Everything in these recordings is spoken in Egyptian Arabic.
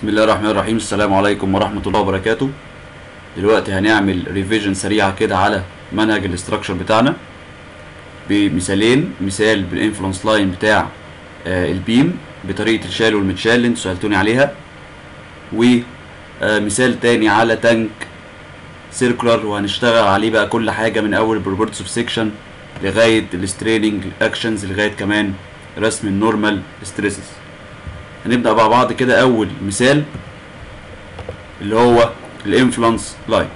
بسم الله الرحمن الرحيم السلام عليكم ورحمة الله وبركاته دلوقتي هنعمل ريفيجن سريعة كده على منهج الاستراكشر بتاعنا بمثالين مثال بالانفلونس لاين بتاع آه البيم بطريقة الشال والمتشال اللي انتوا سألتوني عليها ومثال تاني على تانك سيركولار وهنشتغل عليه بقى كل حاجة من أول بروبرتس اوف سيكشن لغاية الستريننج اكشنز لغاية كمان رسم النورمال ستريسز هنبدأ مع بعض كده أول مثال اللي هو الانفلونس لاين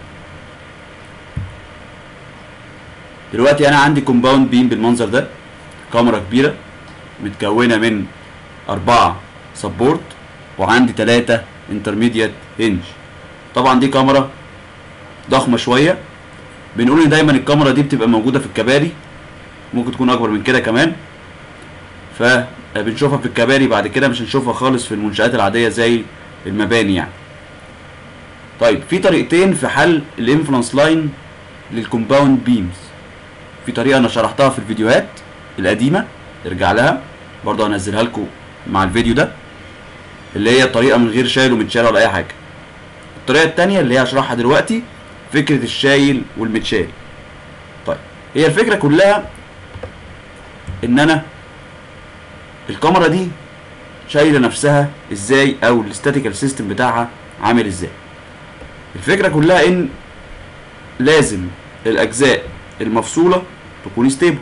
دلوقتي أنا عندي كومباوند بيم بالمنظر ده كاميرا كبيرة متكونة من أربعة سبورت وعندي تلاتة انترميديت هنج طبعا دي كاميرا ضخمة شوية بنقول ان دايما الكاميرا دي بتبقى موجودة في الكباري ممكن تكون اكبر من كده كمان فبنشوفها في الكباري بعد كده مش هنشوفها خالص في المنشآت العادية زي المباني يعني طيب في طريقتين في حل الانفلونس لاين للكومباوند بيمز في طريقة انا شرحتها في الفيديوهات القديمة ارجع لها برضه هنزلها لكم مع الفيديو ده اللي هي طريقة من غير شايل ومتشال ولا اي حاجة الطريقة التانية اللي هي هشرحها دلوقتي فكرة الشايل والمتشال طيب هي الفكرة كلها ان انا الكاميرا دي شايلة نفسها ازاي او الاستاتيكال سيستم بتاعها عامل ازاي الفكرة كلها ان لازم الاجزاء المفصولة تكون ستيبل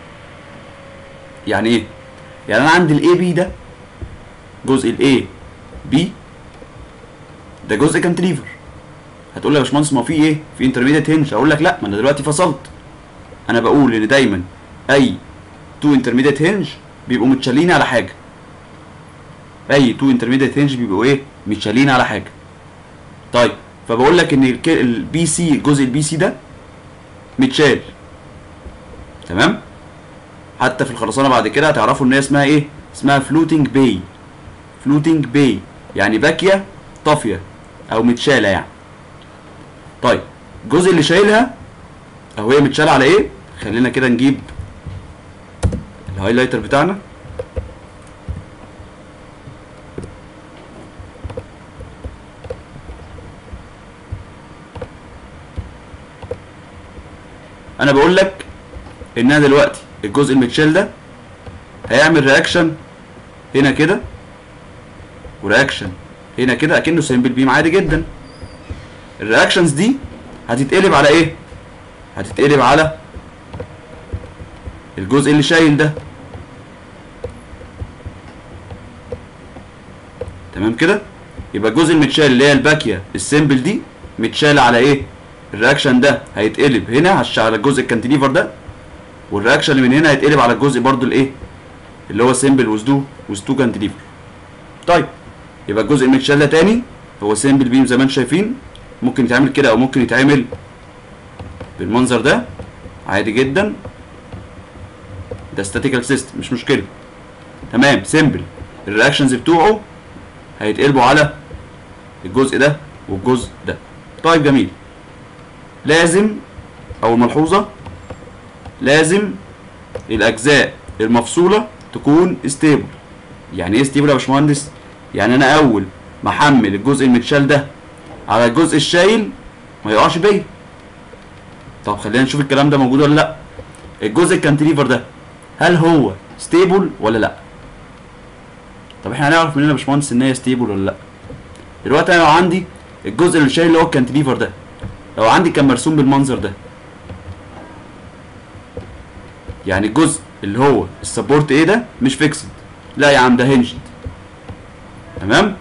يعني ايه يعني انا عندي الاي بي ده جزء الاي بي ده جزء كانتليفر هتقول لي يا باشمهندس ما هو في ايه في انترميديت هنج هقول لك لا ما انا دلوقتي فصلت انا بقول ان دايما اي تو انترميديت هنج بيبقوا متشالين على حاجه اي تو انترميديت هنج بيبقوا ايه متشالين على حاجه طيب فبقول لك ان البي سي الجزء البي سي ده متشال تمام حتى في الخرسانه بعد كده هتعرفوا ان هي اسمها ايه اسمها فلوتنج باي فلوتنج باي يعني باكيه طافيه او متشاله يعني طيب الجزء اللي شايلها او هي متشاله على ايه خلينا كده نجيب الهايلايتر بتاعنا انا بقول لك ان انا دلوقتي الجزء المتشال ده هيعمل رياكشن هنا كده ورياكشن هنا كده اكنه سيمبل بيم عادي جدا الرياكشنز دي هتتقلب على ايه هتتقلب على الجزء اللي شايل ده تمام كده يبقى الجزء المتشال اللي هي الباكيه السيمبل دي متشال على ايه الرياكشن ده هيتقلب هنا على الجزء الكانتليفر ده والرياكشن اللي من هنا هيتقلب على الجزء برضو الايه اللي هو سيمبل وزدو وزدو كانتليفر طيب يبقى الجزء المتشال ده تاني هو سيمبل بيم زي ما انتم شايفين ممكن يتعمل كده او ممكن يتعمل بالمنظر ده عادي جدا ده ستاتيكال سيستم مش مشكله تمام سيمبل الرياكشنز بتوعه هيتقلبوا على الجزء ده والجزء ده طيب جميل لازم اول ملحوظه لازم الاجزاء المفصوله تكون ستيبل يعني ايه ستيبل يا باشمهندس يعني انا اول ما احمل الجزء المتشال ده على الجزء الشايل ما يقعش بيا طب خلينا نشوف الكلام ده موجود ولا لا الجزء الكانتليفر ده هل هو ستيبل ولا لا طب احنا هنعرف منين يا باشمهندس ان هي ستيبل ولا لا دلوقتي انا لو عندي الجزء اللي شايل اللي هو الكانتليفر ده لو عندي كان مرسوم بالمنظر ده يعني الجزء اللي هو السبورت ايه ده مش فيكسد لا يا عم ده هنجد تمام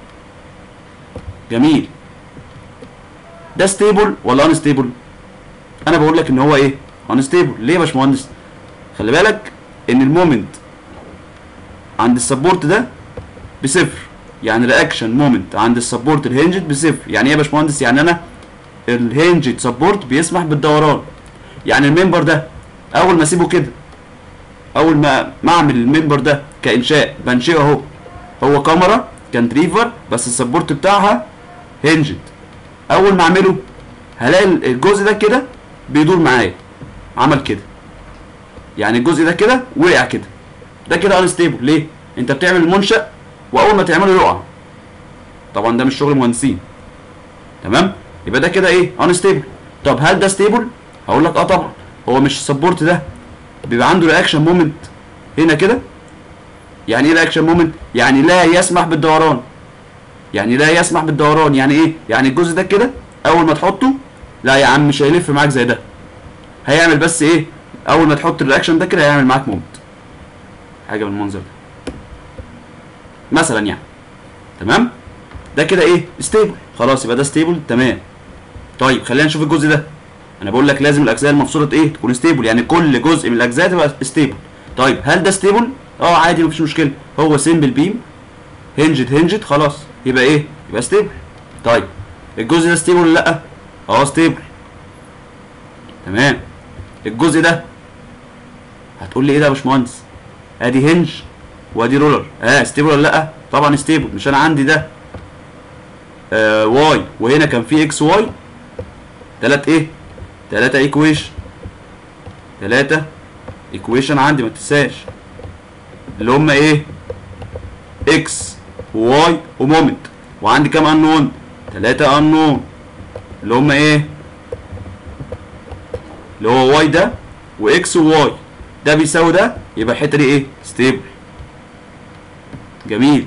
جميل ده ستيبل ولا ان ستيبل انا بقول لك ان هو ايه ان ستيبل ليه يا باشمهندس خلي بالك ان المومنت عند السبورت ده بصفر يعني رياكشن مومنت عند السبورت الهنجد بصفر يعني ايه يا باشمهندس يعني انا الهنجد سبورت بيسمح بالدوران يعني الممبر ده اول ما اسيبه كده اول ما ما اعمل الممبر ده كانشاء بنشئه اهو هو كاميرا كانتريفر بس السبورت بتاعها هنجد اول ما اعمله هلاقي الجزء ده كده بيدور معايا عمل كده يعني الجزء ده كده وقع كده ده كده انستيبل ليه انت بتعمل المنشا واول ما تعمله يقع طبعا ده مش شغل مهندسين تمام يبقى ده كده ايه انستيبل طب هل ده ستيبل هقول لك اه طبعا هو مش السبورت ده بيبقى عنده رياكشن مومنت هنا كده يعني ايه رياكشن مومنت يعني لا يسمح بالدوران يعني لا يسمح بالدوران يعني ايه يعني الجزء ده كده اول ما تحطه لا يا عم مش هيلف معاك زي ده هيعمل بس ايه اول ما تحط الرياكشن ده كده هيعمل معاك مومنت حاجه بالمنظر ده مثلا يعني تمام ده كده ايه ستيبل خلاص يبقى ده ستيبل تمام طيب خلينا نشوف الجزء ده انا بقول لك لازم الاجزاء المفصوله ايه تكون ستيبل يعني كل جزء من الاجزاء تبقى ستيبل طيب هل ده ستيبل اه عادي مفيش مشكله هو سيمبل بيم هنجد هنجد خلاص يبقى ايه يبقى ستيبل طيب الجزء ده ستيبل ولا لا اه ستيبل تمام الجزء ده هتقول لي ايه ده يا باشمهندس ادي هنج وادي رولر اه ستيبل ولا لا طبعا ستيبل مش انا عندي ده آه واي وهنا كان في اكس واي تلات ايه تلاتة ايكويشن تلاتة ايكويشن عندي ما تنساش اللي هما ايه اكس وواي ومومنت وعندي كام انون تلاتة انون اللي هما ايه اللي هو واي ده واكس وواي ده بيساوي ده يبقى الحته دي ايه ستيبل جميل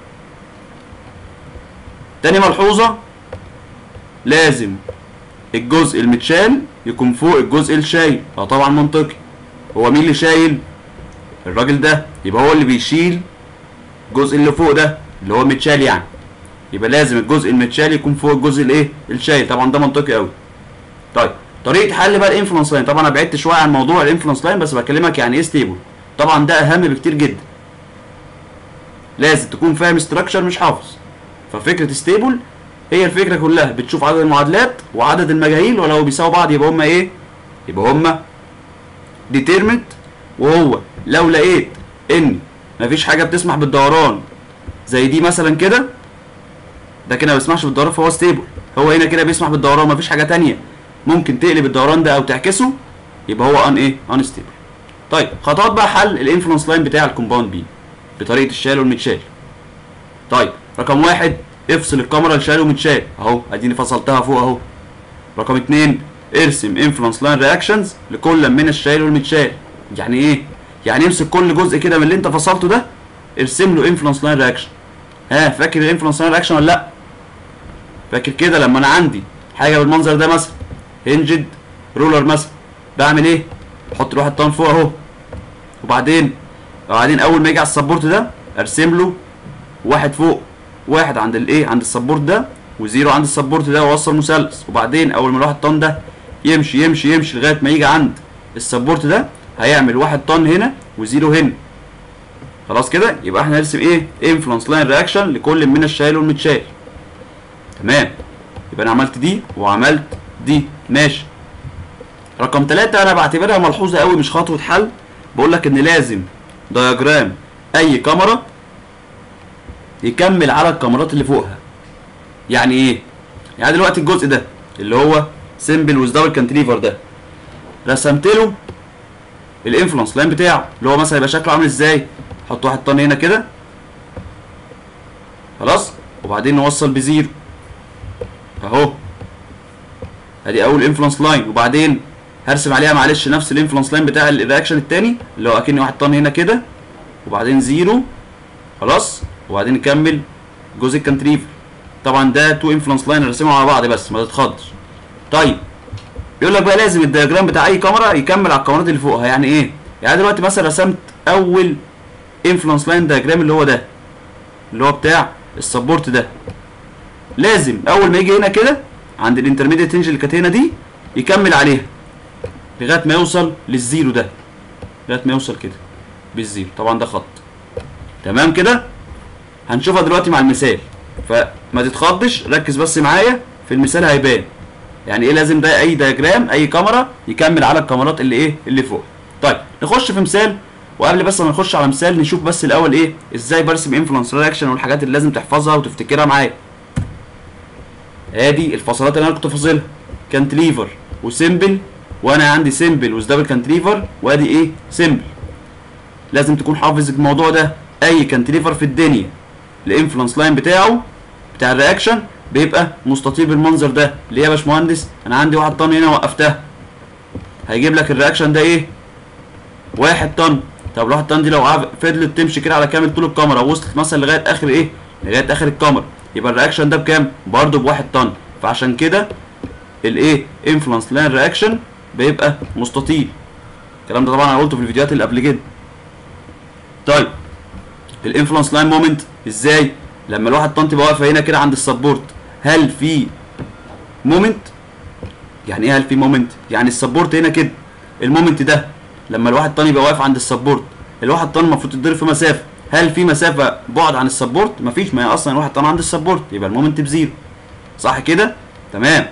تاني ملحوظه لازم الجزء المتشال يكون فوق الجزء الشايل اه طبعا منطقي هو مين اللي شايل الراجل ده يبقى هو اللي بيشيل الجزء اللي فوق ده اللي هو متشال يعني يبقى لازم الجزء المتشال يكون فوق الجزء الايه الشايل طبعا ده منطقي قوي طيب طريقه حل بقى الانفلونس لاين طبعا انا بعدت شويه عن موضوع الانفلونس لاين بس بكلمك يعني ايه ستيبل طبعا ده اهم بكتير جدا لازم تكون فاهم استراكشر مش حافظ ففكره ستيبل هي الفكره كلها بتشوف عدد المعادلات وعدد المجاهيل ولو بيساووا بعض يبقى هما ايه يبقى هما ديترمنت وهو لو لقيت ان مفيش حاجه بتسمح بالدوران زي دي مثلا كده ده كده ما بيسمحش بالدوران فهو ستيبل هو هنا كده بيسمح بالدوران مفيش حاجه تانية ممكن تقلب الدوران ده او تعكسه يبقى هو ان ايه ان ستيبل طيب خطوات بقى حل الانفلونس لاين بتاع الكومباوند بي بطريقه الشال والمتشال طيب رقم واحد افصل الكاميرا الشال ومتشال اهو اديني فصلتها فوق اهو رقم اتنين ارسم انفلونس لاين رياكشنز لكل من الشايل والمتشال يعني ايه يعني امسك كل جزء كده من اللي انت فصلته ده ارسم له انفلونس لاين رياكشن ها فاكر الانفلونس لاين رياكشن ولا لا فاكر كده لما انا عندي حاجه بالمنظر ده مثلا هنجد رولر مثلا بعمل ايه بحط له واحد طن فوق اهو وبعدين وبعدين اول ما يجي على السبورت ده ارسم له واحد فوق واحد عند الايه عند السبورت ده وزيرو عند السبورت ده واوصل مثلث وبعدين اول ما الواحد طن ده يمشي يمشي يمشي لغايه ما يجي عند السبورت ده هيعمل واحد طن هنا وزيرو هنا خلاص كده يبقى احنا نرسم ايه انفلونس لاين رياكشن لكل من الشايل والمتشال تمام يبقى انا عملت دي وعملت دي ماشي رقم ثلاثة انا بعتبرها ملحوظة قوي مش خطوة حل بقول لك ان لازم دياجرام اي كاميرا يكمل على الكاميرات اللي فوقها يعني ايه يعني دلوقتي الجزء ده اللي هو سيمبل ويز دبل كانتليفر ده رسمت له الانفلونس لاين بتاعه اللي هو مثلا يبقى شكله عامل ازاي احط واحد طن هنا كده خلاص وبعدين نوصل بزيرو اهو ادي اول انفلونس لاين وبعدين هرسم عليها معلش نفس الانفلونس لاين بتاع الرياكشن التاني اللي هو اكني واحد طن هنا كده وبعدين زيرو خلاص وبعدين نكمل جزء الكانتريفر طبعا ده تو انفلونس لاين رسمهم على بعض بس ما تتخضش طيب يقول لك بقى لازم الدياجرام بتاع اي كاميرا يكمل على الكاميرات اللي فوقها يعني ايه يعني دلوقتي مثلا رسمت اول انفلونس لاين دياجرام اللي هو ده اللي هو بتاع السبورت ده لازم اول ما يجي هنا كده عند الانترميديت هنج اللي كانت هنا دي يكمل عليها لغايه ما يوصل للزيرو ده لغايه ما يوصل كده بالزيرو طبعا ده خط تمام كده هنشوفها دلوقتي مع المثال فما تتخضش ركز بس معايا في المثال هيبان يعني ايه لازم ده اي دياجرام اي كاميرا يكمل على الكاميرات اللي ايه اللي فوق طيب نخش في مثال وقبل بس ما نخش على مثال نشوف بس الاول ايه ازاي برسم انفلونس رياكشن والحاجات اللي لازم تحفظها وتفتكرها معايا ادي الفصلات اللي انا كنت فاصلها كانتليفر وسيمبل وانا عندي سيمبل وزدبل كانتليفر وادي ايه سيمبل لازم تكون حافظ الموضوع ده اي كانتليفر في الدنيا الانفلونس لاين بتاعه بتاع الرياكشن بيبقى مستطيل بالمنظر ده ليه يا باشمهندس انا عندي واحد طن هنا وقفتها هيجيب لك الرياكشن ده ايه واحد طن طب الواحد طن دي لو عف- فضلت تمشي كده على كامل طول الكاميرا وصلت مثلا لغايه اخر ايه لغايه اخر الكاميرا يبقى الرياكشن ده بكام برضه بواحد طن فعشان كده الايه انفلونس لاين رياكشن بيبقى مستطيل الكلام ده طبعا انا قلته في الفيديوهات اللي قبل كده طيب الانفلونس لاين مومنت ازاي لما الواحد طن تبقى واقفه هنا كده عند السبورت هل في مومنت يعني ايه هل في مومنت يعني السبورت هنا كده المومنت ده لما الواحد طن يبقى واقف عند السبورت الواحد طن المفروض تتضرب في مسافه هل في مسافه بعد عن السبورت مفيش ما هي اصلا الواحد طن عند السبورت يبقى المومنت بزيرو صح كده تمام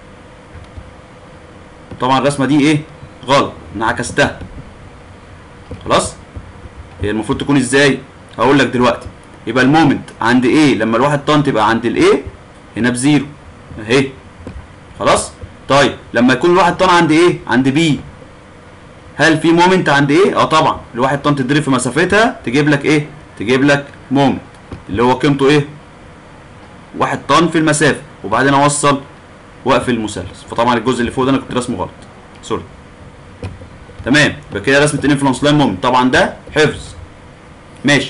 طبعا الرسمه دي ايه غلط انا عكستها خلاص هي المفروض تكون ازاي هقول لك دلوقتي يبقى المومنت عند ايه لما الواحد طن تبقى عند الايه هنا بزيرو اهي خلاص طيب لما يكون الواحد طن عند ايه عند بي هل في مومنت عند ايه اه طبعا الواحد طن تضرب في مسافتها تجيب لك ايه تجيب لك مومنت اللي هو قيمته ايه واحد طن في المسافه وبعدين اوصل واقفل المثلث فطبعا الجزء اللي فوق ده انا كنت راسمه غلط سوري تمام يبقى كده رسمه الانفلونس لاين مومنت طبعا ده حفظ ماشي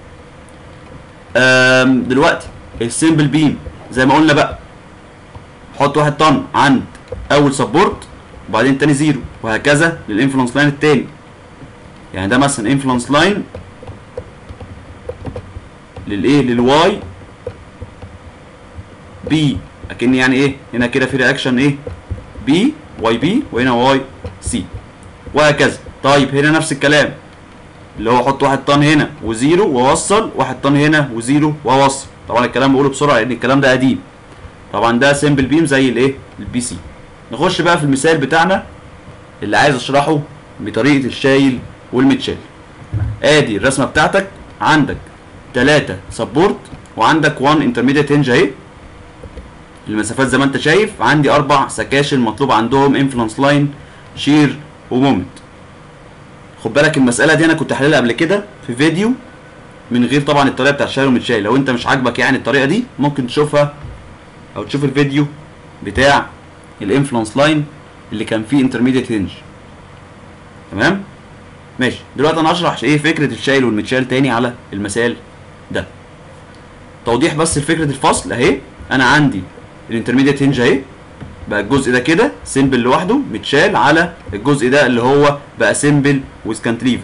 أم دلوقتي السيمبل بيم زي ما قلنا بقى حط واحد طن عند اول سبورت وبعدين تاني زيرو وهكذا للانفلونس لاين التاني يعني ده مثلا انفلونس لاين للايه للواي بي اكن يعني ايه هنا كده في رياكشن ايه بي واي بي وهنا واي سي وهكذا طيب هنا نفس الكلام اللي هو احط واحد طن هنا وزيرو واوصل واحد طن هنا وزيرو واوصل طبعا الكلام بقوله بسرعه لان الكلام ده قديم طبعا ده سيمبل بيم زي الايه البي سي نخش بقى في المثال بتاعنا اللي عايز اشرحه بطريقه الشايل والمتشال ادي الرسمه بتاعتك عندك 3 سبورت وعندك 1 انترميديت هنج اهي المسافات زي ما انت شايف عندي اربع سكاشن مطلوب عندهم انفلونس لاين شير ومومنت خد بالك المساله دي انا كنت حللها قبل كده في فيديو من غير طبعا الطريقه بتاعت شايل ومتشايل لو انت مش عاجبك يعني الطريقه دي ممكن تشوفها او تشوف الفيديو بتاع الانفلونس لاين اللي كان فيه انترميديت هنج تمام ماشي دلوقتي انا هشرح ايه فكره الشايل والمتشال تاني على المثال ده توضيح بس لفكره الفصل اهي انا عندي الانترميديت هنج اهي بقى الجزء ده كده سيمبل لوحده متشال على الجزء ده اللي هو بقى سيمبل ويز كانتليفر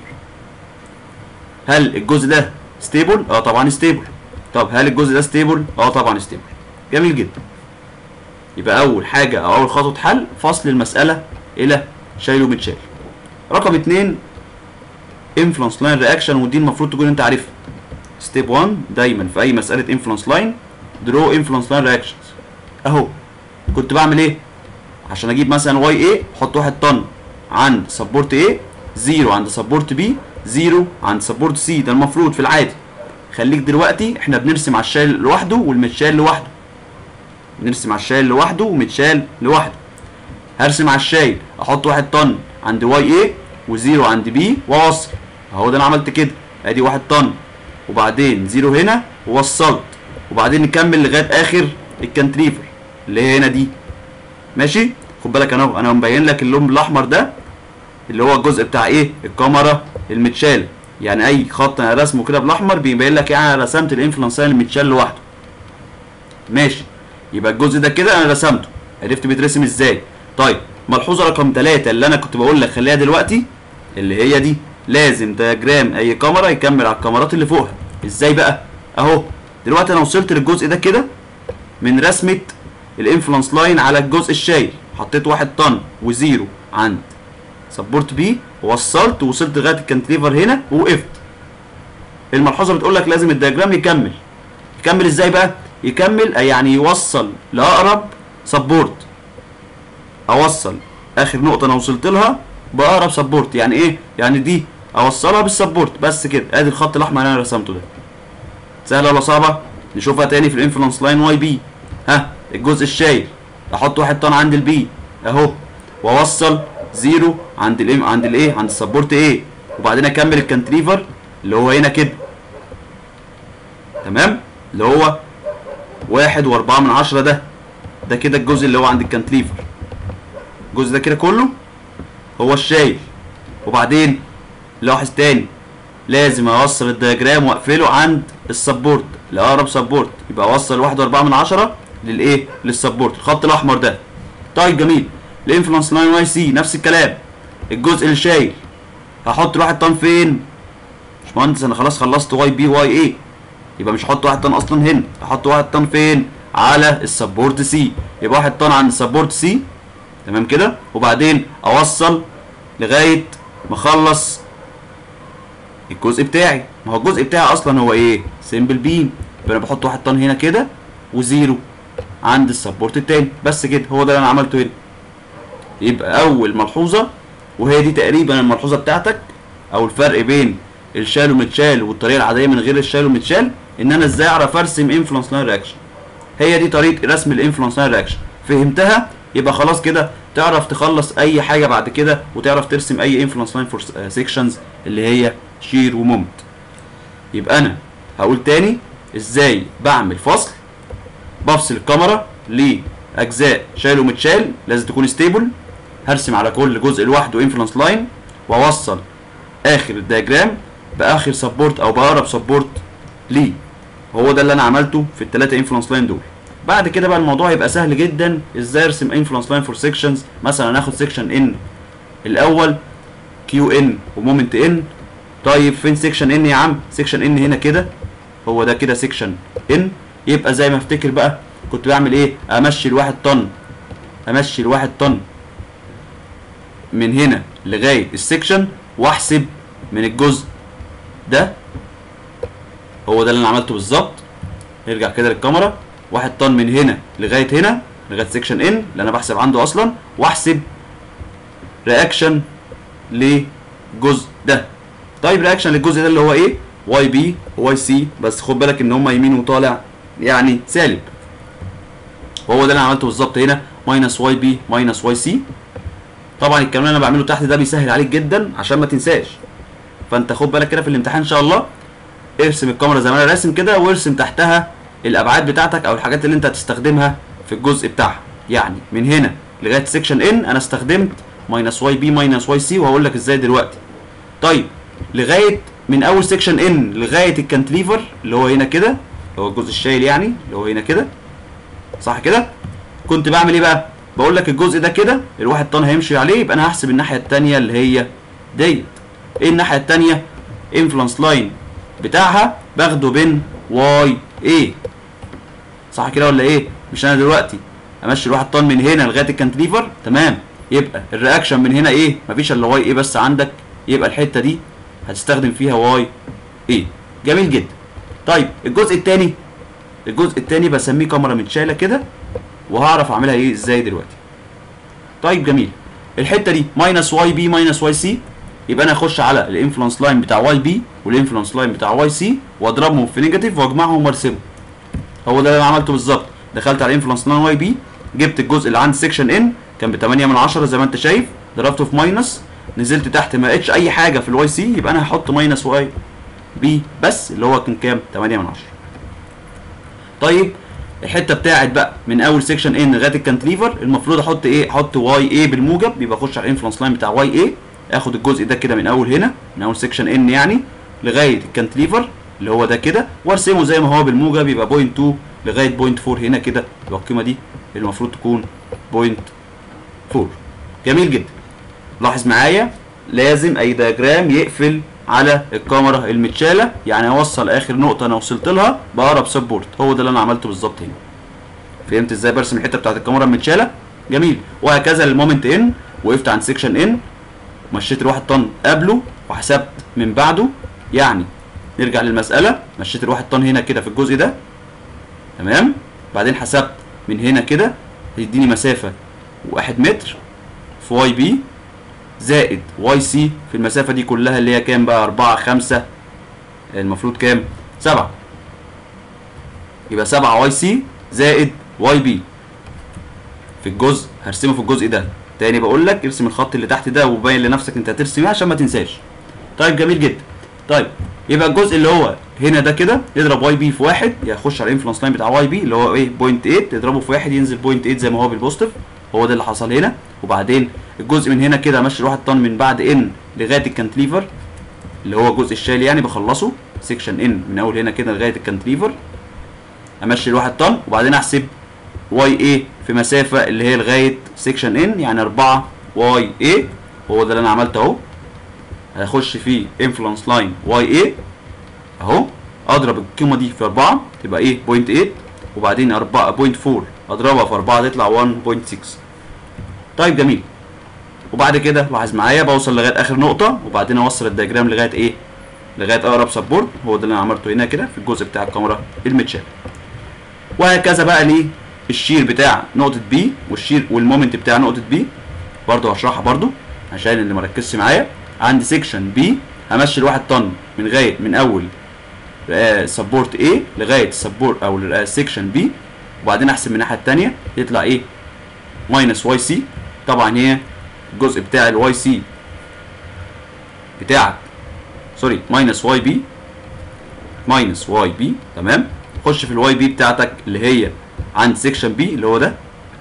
هل الجزء ده ستيبل اه طبعا ستيبل طب هل الجزء ده ستيبل اه طبعا ستيبل جميل جدا يبقى اول حاجه او اول خطوه حل فصل المساله الى شايل ومتشال رقم اتنين انفلونس لاين رياكشن ودي المفروض تكون انت عارفها ستيب 1 دايما في اي مساله انفلونس لاين درو انفلونس لاين رياكشنز اهو كنت بعمل ايه عشان اجيب مثلا واي ايه احط واحد طن عند سبورت ايه زيرو عند سبورت بي زيرو عند سبورت سي ده المفروض في العادي خليك دلوقتي احنا بنرسم على الشايل لوحده والمتشال لوحده نرسم على الشايل لوحده ومتشال لوحده هرسم على الشايل احط واحد طن عند واي ايه وزيرو عند بي واوصل اهو ده انا عملت كده ادي واحد طن وبعدين زيرو هنا ووصلت وبعدين نكمل لغايه اخر الكانتريفر اللي هي هنا دي ماشي خد بالك انا انا مبين لك اللون الاحمر ده اللي هو الجزء بتاع ايه الكاميرا المتشال يعني اي خط انا رسمه كده بالاحمر بيبين لك يعني انا رسمت الانفلونس لاين المتشال لوحده ماشي يبقى الجزء ده كده انا رسمته عرفت بيترسم ازاي طيب ملحوظه رقم 3 اللي انا كنت بقول لك خليها دلوقتي اللي هي دي لازم دياجرام اي كاميرا يكمل على الكاميرات اللي فوقها ازاي بقى اهو دلوقتي انا وصلت للجزء ده كده من رسمه الانفلونس لاين على الجزء الشايل حطيت واحد طن وزيرو عند سبورت بي ووصلت ووصلت لغايه الكانتليفر هنا ووقفت الملحوظه بتقول لك لازم الدياجرام يكمل يكمل ازاي بقى يكمل يعني يوصل لاقرب سبورت اوصل اخر نقطه انا وصلت لها باقرب سبورت يعني ايه يعني دي اوصلها بالسبورت بس كده ادي الخط الاحمر اللي انا رسمته ده سهله ولا صعبه نشوفها تاني في الانفلونس لاين واي بي ها الجزء الشايل احط واحد طن عند البي اهو واوصل زيرو عند الايه عند الايه عند السبورت ايه وبعدين اكمل الكانتريفر اللي هو هنا كده تمام اللي هو واحد واربعة من عشرة ده ده كده الجزء اللي هو عند الكانتليفر الجزء ده كده كله هو الشايل وبعدين لاحظ تاني لازم اوصل الدياجرام واقفله عند السبورت لاقرب سبورت يبقى اوصل واحد واربعة من عشرة للايه للسبورت الخط الاحمر ده طيب جميل الانفلونس لاين واي سي نفس الكلام الجزء اللي شايل هحط واحد طن فين مش مهندس انا خلاص خلصت واي بي واي ايه يبقى مش هحط واحد طن اصلا هنا هحط واحد طن فين على السبورت سي يبقى واحد طن عند السبورت سي تمام كده وبعدين اوصل لغايه ما اخلص الجزء بتاعي ما هو الجزء بتاعي اصلا هو ايه سيمبل بيم يبقى انا بحط واحد طن هنا كده وزيرو عند السبورت التاني بس كده هو ده اللي انا عملته هنا يبقى اول ملحوظه وهي دي تقريبا الملحوظه بتاعتك او الفرق بين الشال ومتشال والطريقه العاديه من غير الشال ومتشال ان انا ازاي اعرف ارسم انفلونس لاين رياكشن هي دي طريقه رسم الانفلونس لاين رياكشن فهمتها يبقى خلاص كده تعرف تخلص اي حاجه بعد كده وتعرف ترسم اي انفلونس لاين فور سيكشنز اللي هي شير ومومنت يبقى انا هقول تاني ازاي بعمل فصل بفصل الكاميرا لاجزاء شال ومتشال لازم تكون ستيبل هرسم على كل جزء لوحده انفلونس لاين واوصل اخر الدياجرام باخر سبورت او باقرب سبورت ليه هو ده اللي انا عملته في الثلاثه انفلونس لاين دول بعد كده بقى الموضوع هيبقى سهل جدا ازاي ارسم انفلونس لاين فور سيكشنز مثلا ناخد سيكشن ان الاول كيو ان ومومنت ان طيب فين سيكشن ان يا عم سيكشن ان هنا كده هو ده كده سيكشن ان يبقى زي ما افتكر بقى كنت بعمل ايه امشي الواحد طن امشي الواحد طن من هنا لغايه السيكشن واحسب من الجزء ده هو ده اللي انا عملته بالظبط نرجع كده للكاميرا واحد طن من هنا لغايه هنا لغايه سيكشن ان اللي انا بحسب عنده اصلا واحسب رياكشن للجزء ده طيب رياكشن للجزء ده اللي هو ايه واي بي واي سي بس خد بالك ان هما يمين وطالع يعني سالب وهو ده اللي انا عملته بالظبط هنا ماينس واي بي ماينس واي سي طبعا الكلام اللي انا بعمله تحت ده بيسهل عليك جدا عشان ما تنساش فانت خد بالك كده في الامتحان ان شاء الله ارسم الكاميرا زي ما انا راسم كده وارسم تحتها الابعاد بتاعتك او الحاجات اللي انت هتستخدمها في الجزء بتاعها يعني من هنا لغايه سيكشن ان انا استخدمت ماينس واي بي ماينس واي سي وهقول لك ازاي دلوقتي طيب لغايه من اول سيكشن ان لغايه الكانتليفر اللي هو هنا كده اللي هو الجزء الشايل يعني اللي هو هنا كده صح كده كنت بعمل ايه بقى بقول لك الجزء ده كده الواحد طن هيمشي عليه يبقى انا هحسب الناحيه الثانيه اللي هي ديت ايه الناحيه الثانيه انفلونس لاين بتاعها باخده بين واي ايه صح كده ولا ايه مش انا دلوقتي امشي الواحد طن من هنا لغايه الكانتليفر تمام يبقى الرياكشن من هنا ايه مفيش الا واي ايه بس عندك يبقى الحته دي هتستخدم فيها واي ايه جميل جدا طيب الجزء الثاني الجزء الثاني بسميه كاميرا متشاله كده وهعرف اعملها ايه ازاي دلوقتي طيب جميل الحته دي ماينس واي بي ماينس واي سي يبقى انا اخش على الانفلونس لاين بتاع واي بي والانفلونس لاين بتاع واي سي واضربهم في نيجاتيف واجمعهم وارسمهم هو ده اللي انا عملته بالظبط دخلت على الانفلونس لاين واي بي جبت الجزء اللي عند سيكشن ان كان ب 8 من 10 زي ما انت شايف ضربته في ماينس نزلت تحت ما لقيتش اي حاجه في الواي سي يبقى انا هحط ماينس واي بي بس اللي هو كان كام 8 من 10 طيب الحته بتاعت بقى من اول سيكشن ان لغايه الكانتليفر المفروض احط ايه احط واي اي بالموجب يبقى اخش على الانفلونس لاين بتاع واي اي اخد الجزء ده كده من اول هنا من اول سيكشن ان يعني لغايه الكانتليفر اللي هو ده كده وارسمه زي ما هو بالموجب يبقى بوينت 2 لغايه بوينت 4 هنا كده يبقى القيمه دي المفروض تكون بوينت 4 جميل جدا لاحظ معايا لازم اي دياجرام يقفل على الكاميرا المتشاله يعني اوصل اخر نقطه انا وصلت لها باقرب سبورت هو ده اللي انا عملته بالظبط هنا فهمت ازاي برسم الحته بتاعت الكاميرا المتشاله جميل وهكذا للمومنت ان وقفت عند سيكشن ان مشيت الواحد طن قبله وحسبت من بعده يعني نرجع للمساله مشيت الواحد طن هنا كده في الجزء ده تمام بعدين حسبت من هنا كده هيديني مسافه واحد متر في واي بي زائد واي سي في المسافة دي كلها اللي هي كام بقى أربعة خمسة المفروض كام سبعة يبقى سبعة واي سي زائد واي بي في الجزء هرسمه في الجزء ده تاني بقول لك ارسم الخط اللي تحت ده وبين لنفسك انت هترسم ايه عشان ما تنساش طيب جميل جدا طيب يبقى الجزء اللي هو هنا ده كده يضرب واي بي في واحد يخش على الانفلونس لاين بتاع واي بي اللي هو ايه بوينت 8 تضربه في واحد ينزل بوينت 8 زي ما هو بالبوزيتيف هو ده اللي حصل هنا وبعدين الجزء من هنا كده امشي الواحد طن من بعد ان لغايه الكانتليفر اللي هو الجزء الشالي يعني بخلصه سيكشن ان من اول هنا كده لغايه الكانتليفر امشي الواحد طن وبعدين احسب واي اي في مسافه اللي هي لغايه سيكشن ان يعني 4 واي اي هو ده اللي انا عملته اهو هيخش فيه انفلونس لاين واي اي اهو اضرب القيمه دي في 4 تبقى ايه 0.8 وبعدين 4.4 اضربها في 4 تطلع 1.6 طيب جميل وبعد كده لاحظ معايا بوصل لغايه اخر نقطه وبعدين اوصل الدياجرام لغايه ايه لغايه اقرب سبورت هو ده اللي انا عملته هنا كده في الجزء بتاع الكاميرا المتشال وهكذا بقى ليه الشير بتاع نقطه بي والشير والمومنت بتاع نقطه بي برضه هشرحها برضه عشان اللي مركزش معايا عندي سيكشن بي همشي الواحد طن من غايه من اول سبورت A لغايه سبورت او سيكشن بي وبعدين احسب من الناحيه الثانيه يطلع ايه ماينس واي سي طبعا هي الجزء بتاع الواي سي بتاعك سوري ماينس واي بي ماينس واي بي تمام خش في الواي بي بتاعتك اللي هي عند سيكشن بي اللي هو ده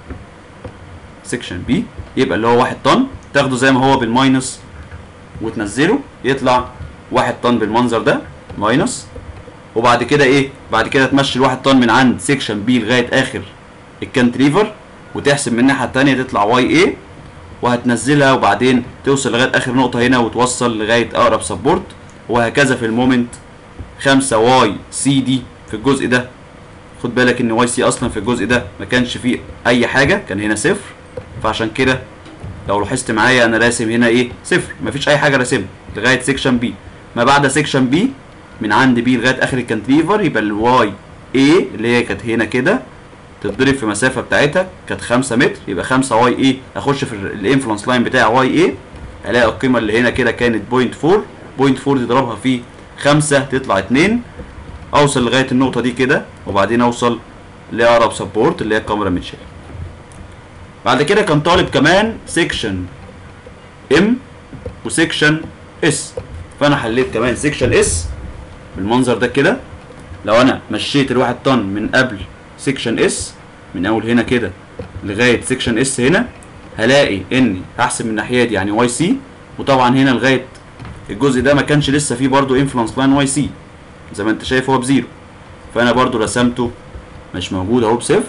سيكشن بي يبقى اللي هو واحد طن تاخده زي ما هو بالماينس وتنزله يطلع واحد طن بالمنظر ده ماينس وبعد كده ايه بعد كده تمشي الواحد طن من عند سيكشن بي لغايه اخر الكانتريفر وتحسب من الناحيه الثانيه تطلع واي اي وهتنزلها وبعدين توصل لغايه اخر نقطه هنا وتوصل لغايه اقرب سبورت وهكذا في المومنت 5 واي سي دي في الجزء ده خد بالك ان واي سي اصلا في الجزء ده ما كانش فيه اي حاجه كان هنا صفر فعشان كده لو لاحظت معايا انا راسم هنا ايه صفر مفيش اي حاجه راسمها لغايه سيكشن بي ما بعد سيكشن بي من عند بي لغايه اخر الكانتليفر يبقى الواي اي اللي هي كانت هنا كده تتضرب في مسافه بتاعتها كانت 5 متر يبقى 5 واي اي اخش في الانفلونس لاين بتاع واي اي الاقي القيمه اللي هنا كده كانت 0.4 0.4 تضربها في 5 تطلع 2 اوصل لغايه النقطه دي كده وبعدين اوصل لاقرب سبورت اللي هي الكاميرا متشال بعد كده كان طالب كمان سيكشن ام وسيكشن اس فانا حليت كمان سيكشن اس بالمنظر ده كده لو انا مشيت الواحد طن من قبل سيكشن اس من اول هنا كده لغايه سيكشن اس هنا هلاقي اني هحسب من الناحيه دي يعني واي سي وطبعا هنا لغايه الجزء ده ما كانش لسه فيه برضو انفلونس لاين واي سي زي ما انت شايف هو بزيرو فانا برضو رسمته مش موجود اهو بصفر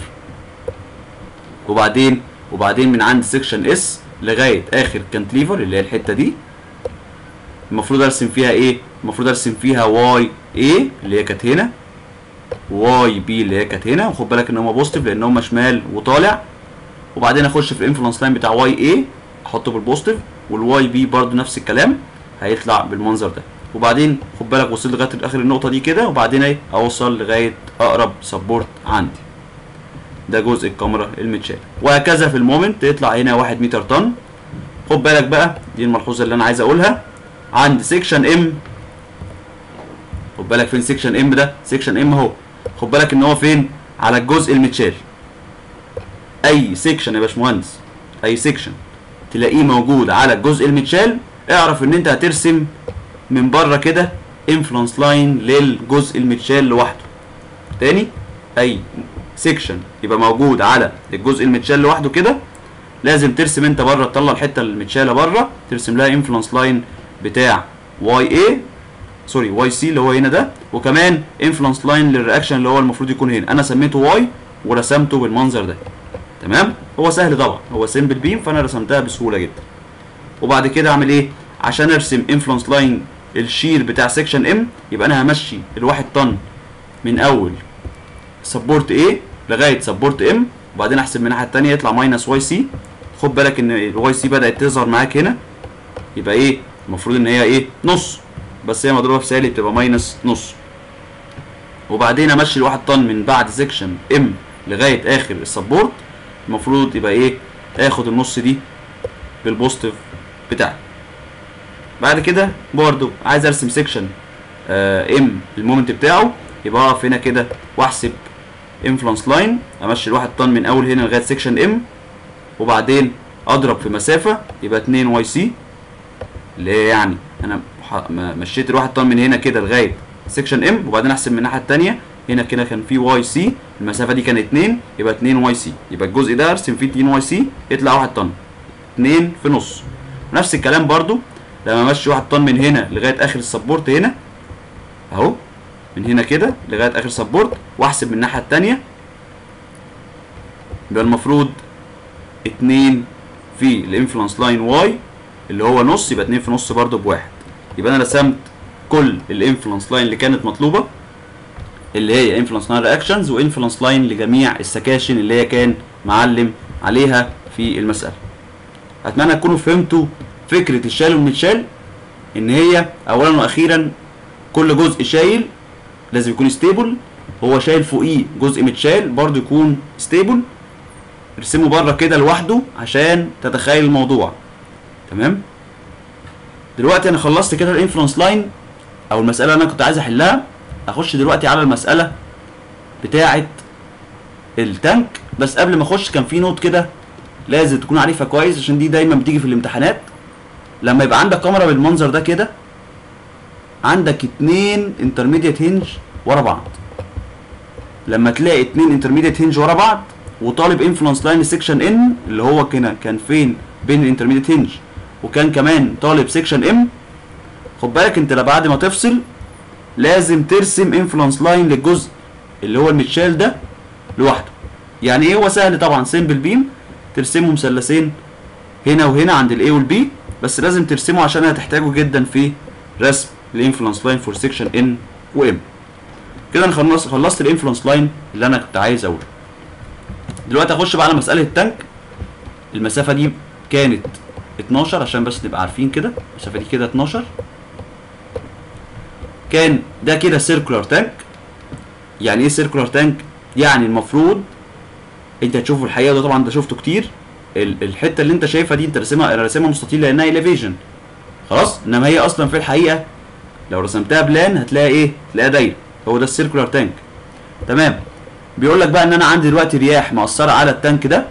وبعدين وبعدين من عند سيكشن اس لغايه اخر كانتليفر اللي هي الحته دي المفروض ارسم فيها ايه المفروض ارسم فيها واي اي اللي هي كانت هنا واي بي اللي هي كانت هنا وخد بالك ان هم بوزيتيف لان هم شمال وطالع وبعدين اخش في الانفلونس لاين بتاع واي اي احطه بالبوزيتيف والواي بي برضو نفس الكلام هيطلع بالمنظر ده وبعدين خد بالك وصلت لغايه اخر النقطه دي كده وبعدين ايه اوصل لغايه اقرب سبورت عندي ده جزء الكاميرا المتشال وهكذا في المومنت يطلع هنا 1 متر طن خد بالك بقى دي الملحوظه اللي انا عايز اقولها عند سيكشن ام خد بالك فين سيكشن ام ده سيكشن ام اهو خد بالك ان هو فين على الجزء المتشال اي سيكشن يا باشمهندس اي سيكشن تلاقيه موجود على الجزء المتشال اعرف ان انت هترسم من بره كده انفلونس لاين للجزء المتشال لوحده تاني اي سيكشن يبقى موجود على الجزء المتشال لوحده كده لازم ترسم انت بره تطلع الحته المتشاله بره ترسم لها انفلونس لاين بتاع واي اي سوري واي سي اللي هو هنا ده وكمان انفلونس لاين للرياكشن اللي هو المفروض يكون هنا انا سميته واي ورسمته بالمنظر ده تمام هو سهل طبعا هو سيمبل بيم فانا رسمتها بسهوله جدا وبعد كده اعمل ايه عشان ارسم انفلونس لاين الشير بتاع سيكشن ام يبقى انا همشي الواحد طن من اول سبورت ايه لغايه سبورت ام وبعدين احسب من الناحيه الثانيه يطلع ماينس واي سي خد بالك ان الواي سي بدات تظهر معاك هنا يبقى ايه المفروض ان هي ايه نص بس هي مضروبه في سالب تبقى ماينس نص وبعدين امشي الواحد طن من بعد سيكشن ام لغايه اخر السبورت المفروض يبقى ايه اخد النص دي بالبوزيتيف بتاعي بعد كده برضو عايز ارسم سيكشن آه ام المومنت بتاعه يبقى اقف هنا كده واحسب انفلونس لاين امشي الواحد طن من اول هنا لغايه سيكشن ام وبعدين اضرب في مسافه يبقى 2 واي سي اللي هي يعني انا مشيت الواحد طن من هنا كده لغايه سكشن ام وبعدين احسب من الناحيه الثانيه هنا كده كان في واي سي المسافه دي كانت 2 يبقى 2 واي سي يبقى الجزء ده ارسم فيه 2 واي سي يطلع 1 طن 2 في نص نفس الكلام برضو لما امشي 1 طن من هنا لغايه اخر السبورت هنا اهو من هنا كده لغايه اخر سبورت واحسب من الناحيه الثانيه يبقى المفروض 2 في الانفلونس لاين واي اللي هو نص يبقى 2 في نص برضو بواحد يبقى انا رسمت كل الانفلونس لاين اللي كانت مطلوبه اللي هي انفلونس لاين رياكشنز وانفلونس لاين لجميع السكاشن اللي هي كان معلم عليها في المساله اتمنى تكونوا فهمتوا فكره الشال والمتشال ان هي اولا واخيرا كل جزء شايل لازم يكون ستيبل هو شايل فوقيه جزء متشال برضو يكون ستيبل ارسمه بره كده لوحده عشان تتخيل الموضوع تمام دلوقتي انا خلصت كده الانفلونس لاين او المساله اللي انا كنت عايز احلها اخش دلوقتي على المساله بتاعه التانك بس قبل ما اخش كان في نوت كده لازم تكون عارفها كويس عشان دي دايما بتيجي في الامتحانات لما يبقى عندك كاميرا بالمنظر ده كده عندك اتنين انترميديت هنج ورا بعض لما تلاقي اتنين انترميديت هنج ورا بعض وطالب انفلونس لاين سيكشن ان اللي هو كده كان فين بين الانترميديت هنج وكان كمان طالب سيكشن ام خد بالك انت بعد ما تفصل لازم ترسم انفلونس لاين للجزء اللي هو المتشال ده لوحده يعني ايه هو سهل طبعا سيمبل بيم ترسمه مثلثين هنا وهنا عند الاي والبي بس لازم ترسمه عشان هتحتاجه جدا في رسم الانفلونس لاين فور سيكشن ان وام كده انا خلصت خلصت الانفلونس لاين اللي انا كنت عايز اقوله دلوقتي اخش بقى على مساله التانك المسافه دي كانت 12 عشان بس نبقى عارفين كده المسافه دي كده 12 كان ده كده سيركولار تانك يعني ايه سيركولار تانك يعني المفروض انت هتشوفه الحقيقه ده طبعا انت شفته كتير ال- الحته اللي انت شايفها دي انت راسمها انا راسمها مستطيل لانها اليفيجن خلاص انما هي اصلا في الحقيقه لو رسمتها بلان هتلاقي ايه تلاقيها دايره هو ده السيركولار تانك تمام بيقول لك بقى ان انا عندي دلوقتي رياح مأثره على التانك ده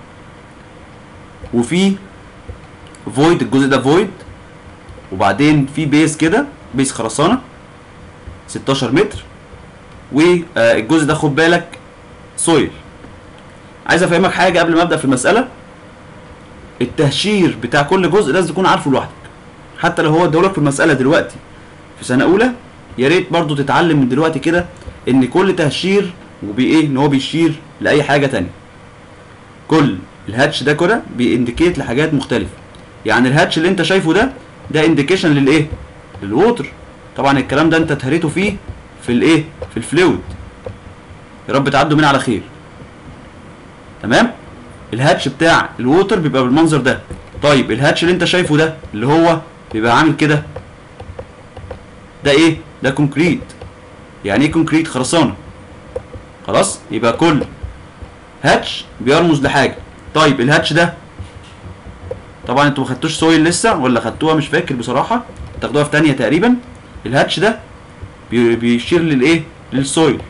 وفي فويد الجزء ده فويد وبعدين في بيز كده بيز خرسانه 16 متر والجزء ده خد بالك سويل عايز افهمك حاجه قبل ما ابدا في المساله التهشير بتاع كل جزء لازم تكون عارفه لوحدك حتى لو هو ادولك في المساله دلوقتي في سنه اولى يا ريت برضو تتعلم من دلوقتي كده ان كل تهشير وبايه ان هو بيشير لاي حاجه تانية كل الهاتش ده كده بينديكيت لحاجات مختلفه يعني الهاتش اللي انت شايفه ده ده انديكيشن للايه للووتر طبعا الكلام ده انت اتهريته فيه في الايه في الفلويد يا رب تعدوا من على خير تمام الهاتش بتاع الووتر بيبقى بالمنظر ده طيب الهاتش اللي انت شايفه ده اللي هو بيبقى عامل كده ده ايه ده كونكريت يعني ايه كونكريت خرسانه خلاص يبقى كل هاتش بيرمز لحاجه طيب الهاتش ده طبعا انتوا ما خدتوش سويل لسه ولا خدتوها مش فاكر بصراحه تاخدوها في تانية تقريبا الهاتش ده بي- بيشير للايه للسويل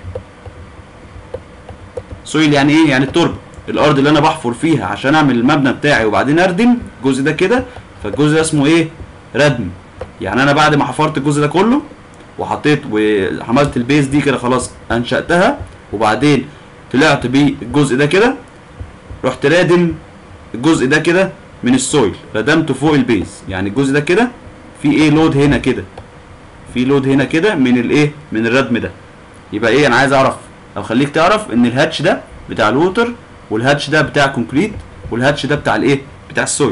سويل يعني ايه يعني التربه الارض اللي انا بحفر فيها عشان اعمل المبنى بتاعي وبعدين اردم الجزء ده كده فالجزء ده اسمه ايه ردم يعني انا بعد ما حفرت الجزء ده كله وحطيت وعملت البيز دي كده خلاص انشاتها وبعدين طلعت بالجزء ده كده رحت رادم الجزء ده كده من السويل ردمته فوق البيز يعني الجزء ده كده في ايه لود هنا كده في لود هنا كده من الايه من الردم ده يبقى ايه انا عايز اعرف او خليك تعرف ان الهاتش ده بتاع الووتر والهاتش ده بتاع كونكريت والهاتش ده بتاع الايه بتاع السويل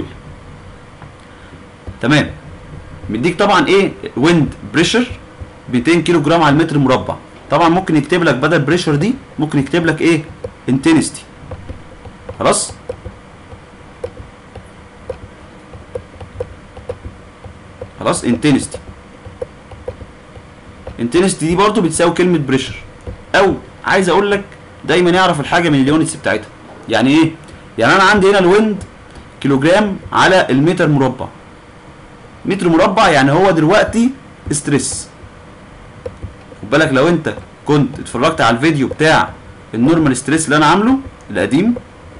تمام مديك طبعا ايه ويند بريشر 200 كيلو جرام على المتر مربع طبعا ممكن يكتب لك بدل بريشر دي ممكن يكتب لك ايه انتنستي خلاص خلاص انتنستي انتنستي دي برضو بتساوي كلمه بريشر او عايز اقول لك دايما يعرف الحاجه من اليونتس بتاعتها يعني ايه يعني انا عندي هنا الويند كيلوجرام على المتر مربع متر مربع يعني هو دلوقتي ستريس خد بالك لو انت كنت اتفرجت على الفيديو بتاع النورمال ستريس اللي انا عامله القديم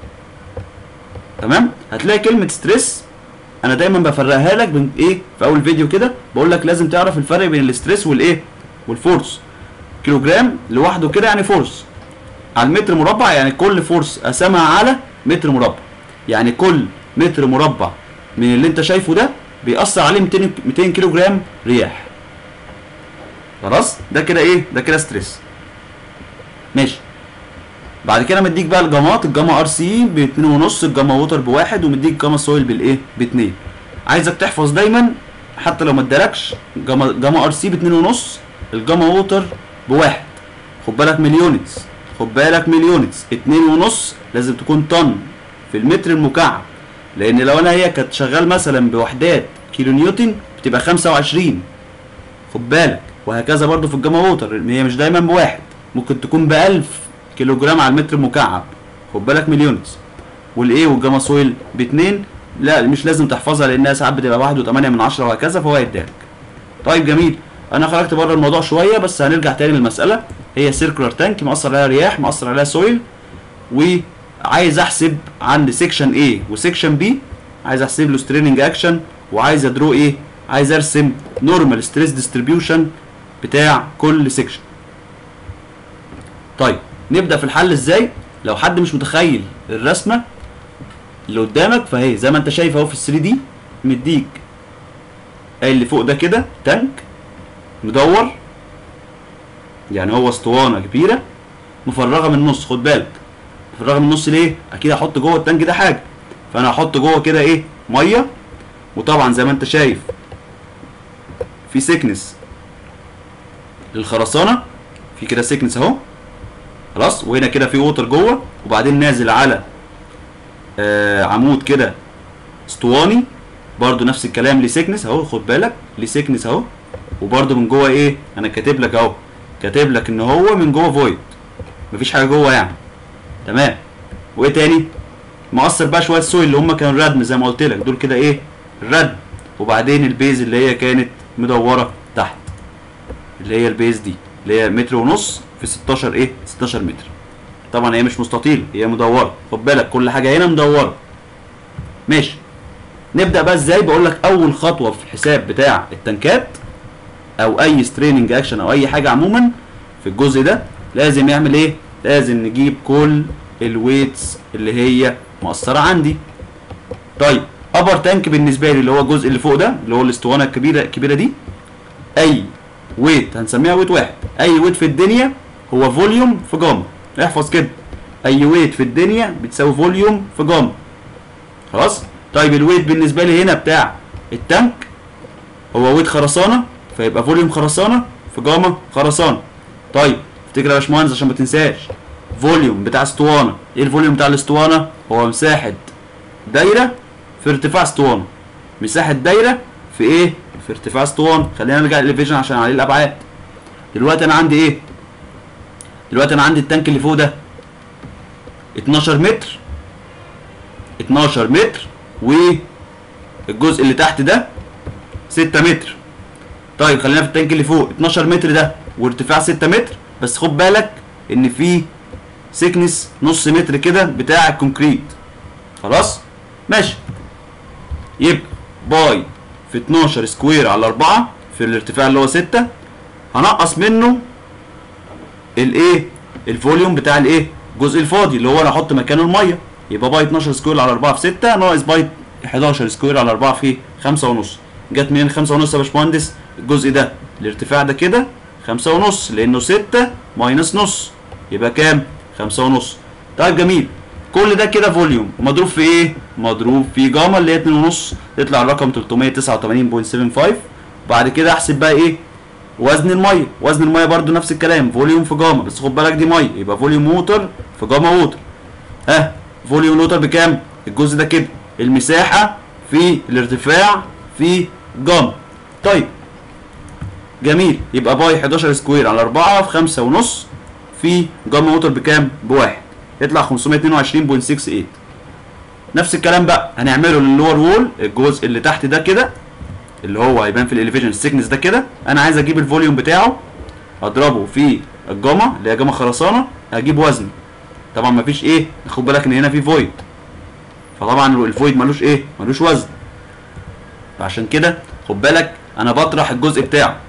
تمام هتلاقي كلمه ستريس انا دايما بفرقها لك من ايه في اول فيديو كده بقول لك لازم تعرف الفرق بين الاستريس والايه والفورس كيلو جرام لوحده كده يعني فورس على المتر مربع يعني كل فورس قسمها على متر مربع يعني كل متر مربع من اللي انت شايفه ده بيأثر عليه 200 200 كيلو جرام رياح خلاص ده كده ايه ده كده ستريس ماشي بعد كده مديك بقى الجامات الجاما ار سي ب 2 ونص الجاما ووتر بواحد ومديك جاما سويل بالايه ب 2 عايزك تحفظ دايما حتى لو ما ادالكش جاما جاما ار سي ب 2 ونص الجاما ووتر بواحد خد بالك من اليونتس خد بالك من اليونتس 2 ونص لازم تكون طن في المتر المكعب لان لو انا هي كانت شغال مثلا بوحدات كيلو نيوتن بتبقى 25 خد بالك وهكذا برضو في الجاما ووتر هي مش دايما بواحد ممكن تكون ب 1000 كيلو جرام على المتر مكعب خد بالك من اليونتس والايه والجاما سويل ب 2 لا مش لازم تحفظها لانها ساعات بتبقى 1 و8 من 10 وهكذا فهو هيديلك طيب جميل انا خرجت بره الموضوع شويه بس هنرجع تاني للمساله هي سيركولار تانك مأثر عليها رياح مأثر عليها سويل وعايز احسب عند سيكشن A وسيكشن B عايز احسب له ستريننج اكشن وعايز ادرو ايه عايز ارسم نورمال ستريس ديستريبيوشن بتاع كل سيكشن طيب نبدا في الحل ازاي لو حد مش متخيل الرسمه اللي قدامك فهي زي ما انت شايف اهو في ال 3 دي مديك اللي فوق ده كده تانك مدور يعني هو اسطوانه كبيره مفرغه من النص خد بالك مفرغه من النص ليه اكيد هحط جوه التانك ده حاجه فانا هحط جوه كده ايه ميه وطبعا زي ما انت شايف في سيكنس للخرسانه في كده سيكنس اهو خلاص وهنا كده في ووتر جوه وبعدين نازل على آه عمود كده اسطواني برضو نفس الكلام ليه سيكنس اهو خد بالك ليه سيكنس اهو وبرضو من جوه ايه انا كاتب لك اهو كاتب لك ان هو من جوه فويد مفيش حاجه جوه يعني تمام وايه تاني مؤثر بقى شويه سويل اللي هم كانوا ردم زي ما قلت لك دول كده ايه ردم وبعدين البيز اللي هي كانت مدوره تحت اللي هي البيز دي اللي هي متر ونص في 16 ايه 16 متر طبعا هي مش مستطيل هي مدوره خد بالك كل حاجه هنا مدوره ماشي نبدا بقى ازاي بقول لك اول خطوه في الحساب بتاع التنكات او اي ستريننج اكشن او اي حاجه عموما في الجزء ده لازم يعمل ايه لازم نجيب كل الويتس اللي هي مؤثره عندي طيب ابر تانك بالنسبه لي اللي هو الجزء اللي فوق ده اللي هو الاسطوانه الكبيره الكبيره دي اي ويت هنسميها ويت واحد اي ويت في الدنيا هو فوليوم في جاما احفظ كده اي ويت في الدنيا بتساوي فوليوم في جاما خلاص طيب الويت بالنسبه لي هنا بتاع التانك هو ويت خرسانه فيبقى فوليوم خرسانه في جاما خرسانه طيب افتكر يا باشمهندس عشان ما تنساش فوليوم بتاع اسطوانه ايه الفوليوم بتاع الاسطوانه هو مساحه دايره في ارتفاع اسطوانه مساحه دايره في ايه في ارتفاع اسطوانه خلينا نرجع للفيجن عشان عليه الابعاد دلوقتي انا عندي ايه دلوقتي انا عندي التانك اللي فوق ده 12 متر 12 متر والجزء اللي تحت ده 6 متر طيب خلينا في التانك اللي فوق 12 متر ده وارتفاع 6 متر بس خد بالك ان في سيكنس نص متر كده بتاع الكونكريت خلاص ماشي يبقى باي في 12 سكوير على 4 في الارتفاع اللي هو 6 هنقص منه الايه الفوليوم بتاع الايه الجزء الفاضي اللي هو انا احط مكانه الميه يبقى باي 12 سكوير على 4 في 6 ناقص باي 11 سكوير على 4 في 5 ونص جت منين 5 ونص يا باشمهندس الجزء ده الارتفاع ده كده 5 ونص لانه 6 ماينس نص يبقى كام 5 ونص طيب جميل كل ده كده فوليوم مضروب في ايه مضروب في جاما اللي هي 2 ونص تطلع الرقم 389.75 بعد كده احسب بقى ايه وزن الميه وزن الميه برده نفس الكلام فوليوم في جاما بس خد بالك دي ميه يبقى فوليوم ووتر في جاما ووتر ها فوليوم ووتر بكام الجزء ده كده المساحه في الارتفاع في جاما طيب جميل يبقى باي 11 سكوير على 4 في 5 ونص في جاما ووتر بكام بواحد يطلع 522.68 نفس الكلام بقى هنعمله للور وول الجزء اللي تحت ده كده اللي هو هيبان في الاليفيشن السيكنس ده كده انا عايز اجيب الفوليوم بتاعه اضربه في الجاما اللي هي جاما خرسانه هجيب وزن طبعا مفيش ايه خد بالك ان هنا في فويد فطبعا الفويد ملوش ايه ملوش وزن فعشان كده خد بالك انا بطرح الجزء بتاعه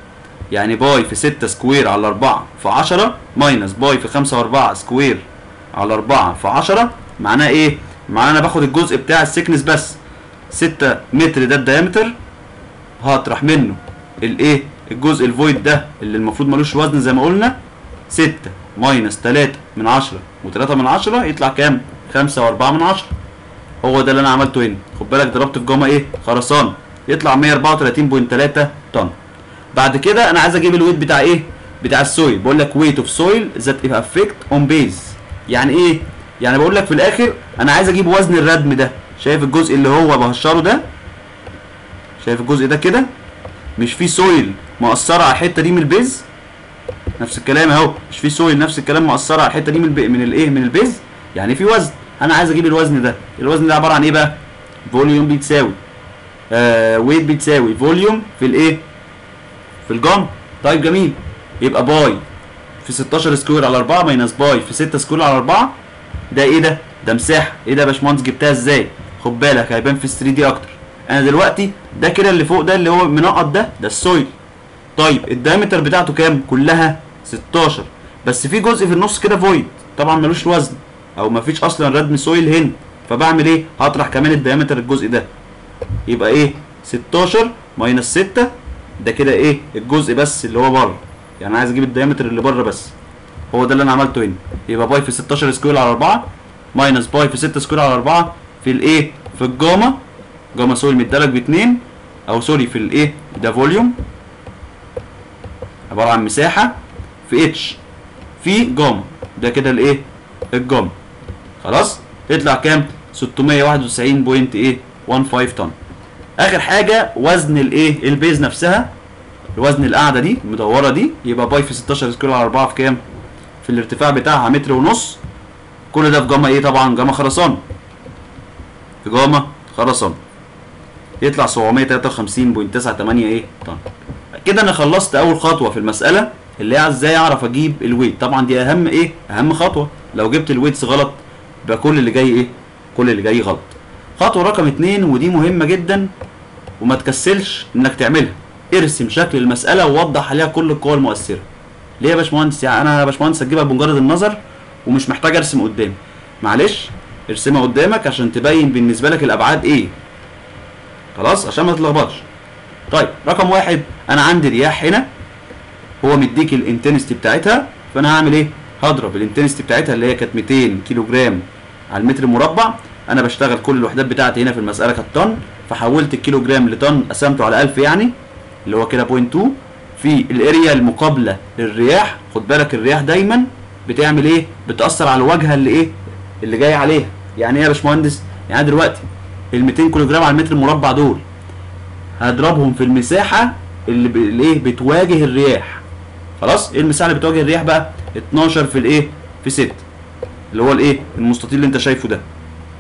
يعني باي في 6 سكوير على 4 في 10 ماينس باي في 5 و4 سكوير على 4 في 10 معناه ايه؟ معناه انا باخد الجزء بتاع السكنس بس 6 متر ده الدايمتر هطرح منه الايه؟ الجزء الفويد ده اللي المفروض ملوش وزن زي ما قلنا 6 ماينس 3 من 10 و3 من 10 يطلع كام؟ 5 و4 من 10 هو ده اللي انا عملته هنا خد بالك ضربت في جاما ايه؟ خرسانه يطلع 134.3 طن بعد كده انا عايز اجيب الويت بتاع ايه بتاع السويل بقول لك ويت اوف سويل ذات افكت اون بيز يعني ايه يعني بقول لك في الاخر انا عايز اجيب وزن الردم ده شايف الجزء اللي هو بهشره ده شايف الجزء ده كده مش فيه سويل مأثره على الحته دي من البيز نفس الكلام اهو مش فيه سويل نفس الكلام مأثره على الحته دي من البي... من الايه من البيز يعني في وزن انا عايز اجيب الوزن ده الوزن ده عباره عن ايه بقى فوليوم بيتساوي آه ويت بتساوي فوليوم في الايه في الجام طيب جميل يبقى باي في 16 سكوير على 4 ماينس باي في 6 سكوير على 4 ده ايه ده ده مساحه ايه ده يا باشمهندس جبتها ازاي خد بالك هيبان في 3 دي اكتر انا دلوقتي ده كده اللي فوق ده اللي هو منقط ده ده السويل طيب الدايمتر بتاعته كام كلها 16 بس في جزء في النص كده فويد طبعا ملوش وزن او مفيش اصلا ردم سويل هنا فبعمل ايه هطرح كمان الدايمتر الجزء ده يبقى ايه 16 ماينس 6 ده كده ايه الجزء بس اللي هو بره يعني عايز اجيب الدايمتر اللي بره بس هو ده اللي انا عملته هنا يبقى باي في 16 سكوير على 4 ماينس باي في 6 سكوير على 4 في الايه في الجاما جاما سوري متدرج ب 2 او سوري في الايه ده فوليوم عباره عن مساحه في اتش في جاما ده كده الايه الجاما خلاص يطلع كام 691.8 طن اخر حاجه وزن الايه البيز نفسها وزن القاعده دي المدوره دي يبقى باي في 16 سكوير على 4 في كام في الارتفاع بتاعها متر ونص كل ده في جاما ايه طبعا جاما خرسانه في جاما خرسانه يطلع 753.98 ايه طن كده انا خلصت اول خطوه في المساله اللي هي ازاي اعرف اجيب الويت طبعا دي اهم ايه اهم خطوه لو جبت الويتس غلط يبقى كل اللي جاي ايه كل اللي جاي غلط خطوه رقم اتنين ودي مهمه جدا وما تكسلش انك تعملها ارسم شكل المساله ووضح عليها كل القوى المؤثره ليه يا باشمهندس يعني انا يا باشمهندس هتجيبها بمجرد النظر ومش محتاج ارسم قدامي معلش ارسمها قدامك عشان تبين بالنسبه لك الابعاد ايه خلاص عشان ما تتلخبطش طيب رقم واحد انا عندي رياح هنا هو مديك الانتنستي بتاعتها فانا هعمل ايه هضرب الانتنستي بتاعتها اللي هي كانت 200 كيلو جرام على المتر المربع انا بشتغل كل الوحدات بتاعتي هنا في المساله كانت طن فحولت الكيلو جرام لطن قسمته على 1000 يعني اللي هو كده بوينت 2 في الاريا المقابله للرياح خد بالك الرياح دايما بتعمل ايه بتاثر على الواجهه اللي ايه اللي جاي عليها يعني ايه يا باشمهندس يعني أنا دلوقتي ال 200 كيلو جرام على المتر المربع دول هضربهم في المساحه اللي ب- اللي ايه بتواجه الرياح خلاص ايه المساحه اللي بتواجه الرياح بقى 12 في الايه في 6 اللي هو الايه المستطيل اللي انت شايفه ده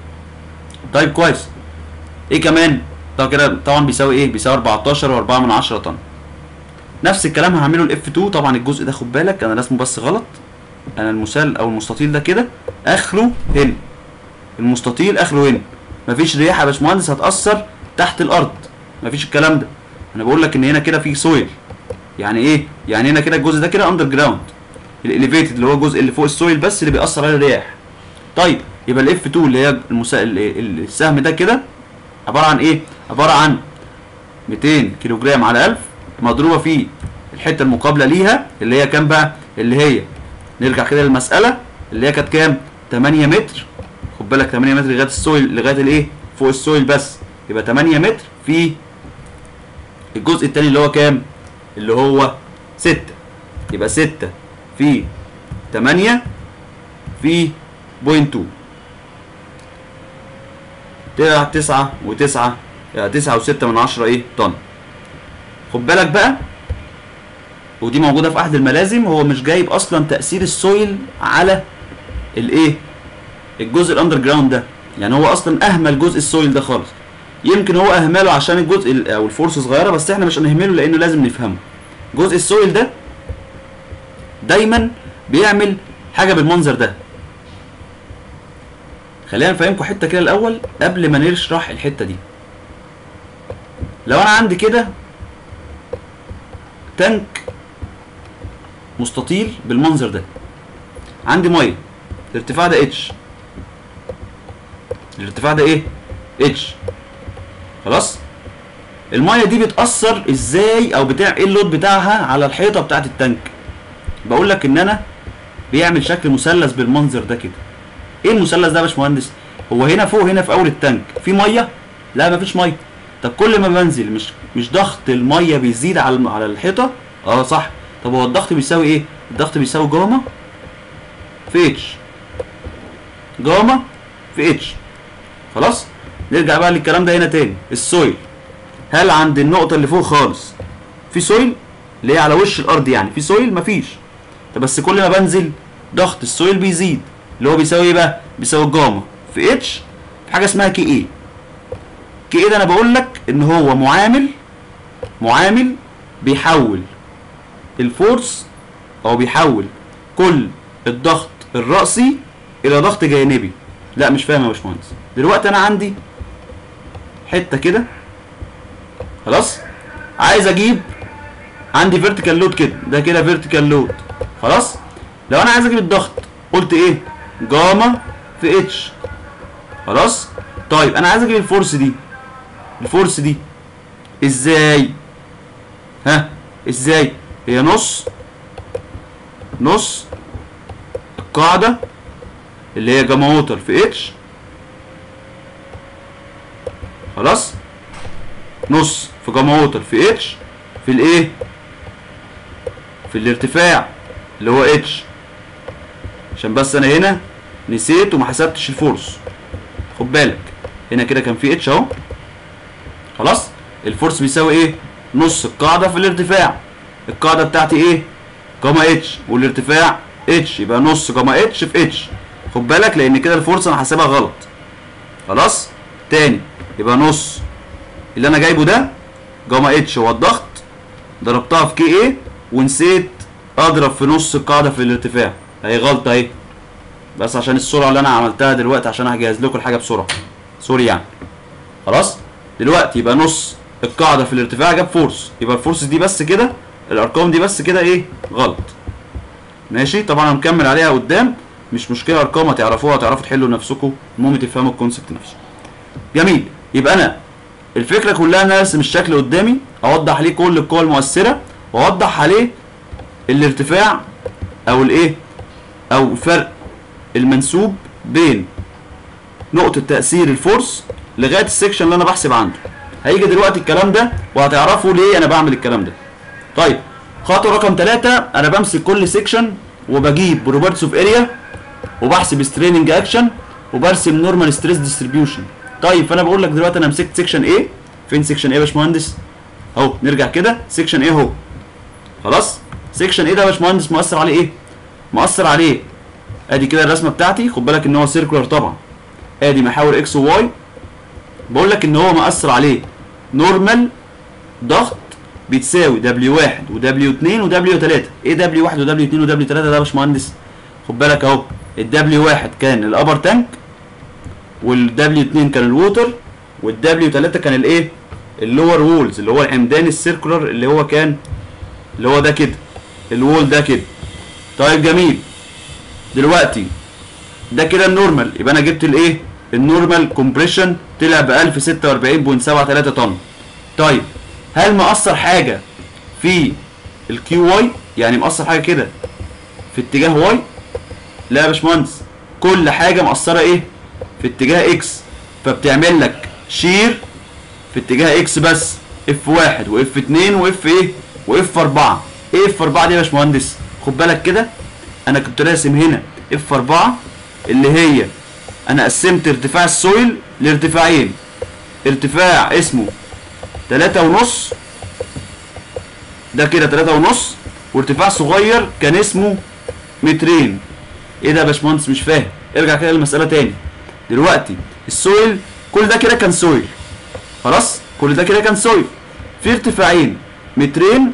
طيب كويس ايه كمان طب كده طبعا بيساوي ايه بيساوي 14 و4 من 10 طن نفس الكلام هعمله الاف 2 طبعا الجزء ده خد بالك انا رسمه بس غلط انا المثال او المستطيل ده كده اخره هنا المستطيل اخره هنا مفيش رياح يا باشمهندس هتاثر تحت الارض مفيش الكلام ده انا بقول لك ان هنا كده في سويل يعني ايه يعني هنا كده الجزء ده كده اندر جراوند الاليفيتد اللي هو الجزء اللي فوق السويل بس اللي بيأثر عليه الرياح طيب يبقى الاف 2 اللي هي المسا... ال- ال- السهم ده كده عباره عن ايه عباره عن 200 كيلو جرام على 1000 مضروبه في الحته المقابله ليها اللي هي كام بقى اللي هي نرجع كده للمساله اللي هي كانت كام 8 متر خد بالك 8 متر لغايه السويل لغايه الايه فوق السويل بس يبقى 8 متر في الجزء الثاني اللي هو كام اللي هو 6 يبقى 6 في 8 في بوينت 2 طلع 9 و9 يعني 9 و6 من 10 ايه طن خد بالك بقى ودي موجوده في احد الملازم هو مش جايب اصلا تاثير السويل على الايه الجزء الاندر جراوند ده يعني هو اصلا اهمل جزء السويل ده خالص يمكن هو اهمله عشان الجزء ال- او الفورس صغيره بس احنا مش هنهمله لانه لازم نفهمه جزء السويل ده دايما بيعمل حاجه بالمنظر ده خلينا نفهمكم حته كده الاول قبل ما نشرح الحته دي لو انا عندي كده تانك مستطيل بالمنظر ده عندي ميه الارتفاع ده اتش الارتفاع ده ايه اتش خلاص الميه دي بتاثر ازاي او بتاع ايه اللود بتاعها على الحيطه بتاعت التانك بقول لك ان انا بيعمل شكل مثلث بالمنظر ده كده ايه المثلث ده يا باشمهندس هو هنا فوق هنا في اول التانك في ميه لا مفيش ميه طب كل ما بنزل مش مش ضغط الميه بيزيد على الم- على الحيطه اه صح طب هو الضغط بيساوي ايه الضغط بيساوي جاما في اتش جاما في اتش خلاص نرجع بقى للكلام ده هنا تاني السويل هل عند النقطه اللي فوق خالص في سويل اللي هي على وش الارض يعني في سويل مفيش طب بس كل ما بنزل ضغط السويل بيزيد اللي هو بيساوي ايه بقى بيساوي جاما في اتش في حاجه اسمها كي اي كي اي ده انا بقول لك ان هو معامل معامل بيحول الفورس او بيحول كل الضغط الرأسي الى ضغط جانبي لا مش فاهم يا باشمهندس دلوقتي انا عندي حته كده خلاص عايز اجيب عندي فيرتيكال لود كده ده كده فيرتيكال لود خلاص لو انا عايز اجيب الضغط قلت ايه جاما في اتش خلاص طيب انا عايز اجيب الفورس دي الفورس دي ازاي ها ازاي هي نص نص القاعدة اللي هي جاما ووتر في اتش خلاص نص في جاما ووتر في اتش في الايه في الارتفاع اللي هو اتش عشان بس انا هنا نسيت وما حسبتش الفورس خد بالك هنا كده كان في اتش اهو خلاص الفورس بيساوي ايه نص القاعده في الارتفاع القاعده بتاعتي ايه جاما اتش والارتفاع اتش يبقى نص جاما اتش في اتش خد بالك لان كده الفورس انا حاسبها غلط خلاص تاني يبقى نص اللي انا جايبه ده جاما اتش هو الضغط ضربتها في كي ايه ونسيت اضرب في نص القاعده في الارتفاع اهي غلطه اهي بس عشان السرعه اللي انا عملتها دلوقتي عشان هجهز لكم الحاجه بسرعه سوري يعني خلاص دلوقتي يبقى نص القاعده في الارتفاع جاب فورس يبقى الفورس دي بس كده الارقام دي بس كده ايه غلط ماشي طبعا هنكمل عليها قدام مش مشكله ارقام هتعرفوها هتعرفوا تحلوا نفسكم المهم تفهموا الكونسبت نفسه جميل يبقى انا الفكره كلها ان انا ارسم الشكل قدامي اوضح عليه كل القوى المؤثره واوضح عليه الارتفاع او الايه او فرق المنسوب بين نقطة تأثير الفورس لغاية السكشن اللي أنا بحسب عنده. هيجي دلوقتي الكلام ده وهتعرفوا ليه أنا بعمل الكلام ده. طيب خطوة رقم ثلاثة أنا بمسك كل سكشن وبجيب بروبرتس اوف اريا وبحسب ستريننج اكشن وبرسم نورمال ستريس ديستريبيوشن. طيب فأنا بقول لك دلوقتي أنا مسكت سكشن ايه فين سكشن ايه يا باشمهندس؟ أهو نرجع كده سكشن ايه اهو. خلاص؟ سكشن ايه ده يا باشمهندس مؤثر عليه ايه؟ مؤثر عليه ادي كده الرسمه بتاعتي خد بالك ان هو سيركولار طبعا ادي محاور اكس وواي بقول لك ان هو مأثر عليه نورمال ضغط بتساوي W1 وW2 وW3 ايه W1 وW2 وW3 ده يا باشمهندس خد بالك اهو ال W1 كان الابر تانك وال W2 كان الووتر وال W3 كان الايه اللور وولز اللي هو العمدان السيركولار اللي هو كان اللي هو ده كده الوول ده كده طيب جميل دلوقتي ده كده النورمال يبقى انا جبت الايه النورمال كومبريشن طلع ب 1046.73 طن طيب هل مأثر حاجه في الكيو واي يعني مأثر حاجه كده في اتجاه واي لا يا باشمهندس كل حاجه مأثره ايه في اتجاه اكس فبتعمل لك شير في اتجاه اكس بس اف واحد واف اتنين واف ايه واف اربعة ايه اف اربعة دي يا باشمهندس خد بالك كده انا كنت راسم هنا اف 4 اللي هي انا قسمت ارتفاع السويل لارتفاعين ارتفاع اسمه تلاتة ونص ده كده تلاتة ونص وارتفاع صغير كان اسمه مترين ايه ده يا باشمهندس مش فاهم ارجع كده للمسألة تاني دلوقتي السويل كل ده كده كان سويل خلاص كل ده كده كان سويل في ارتفاعين مترين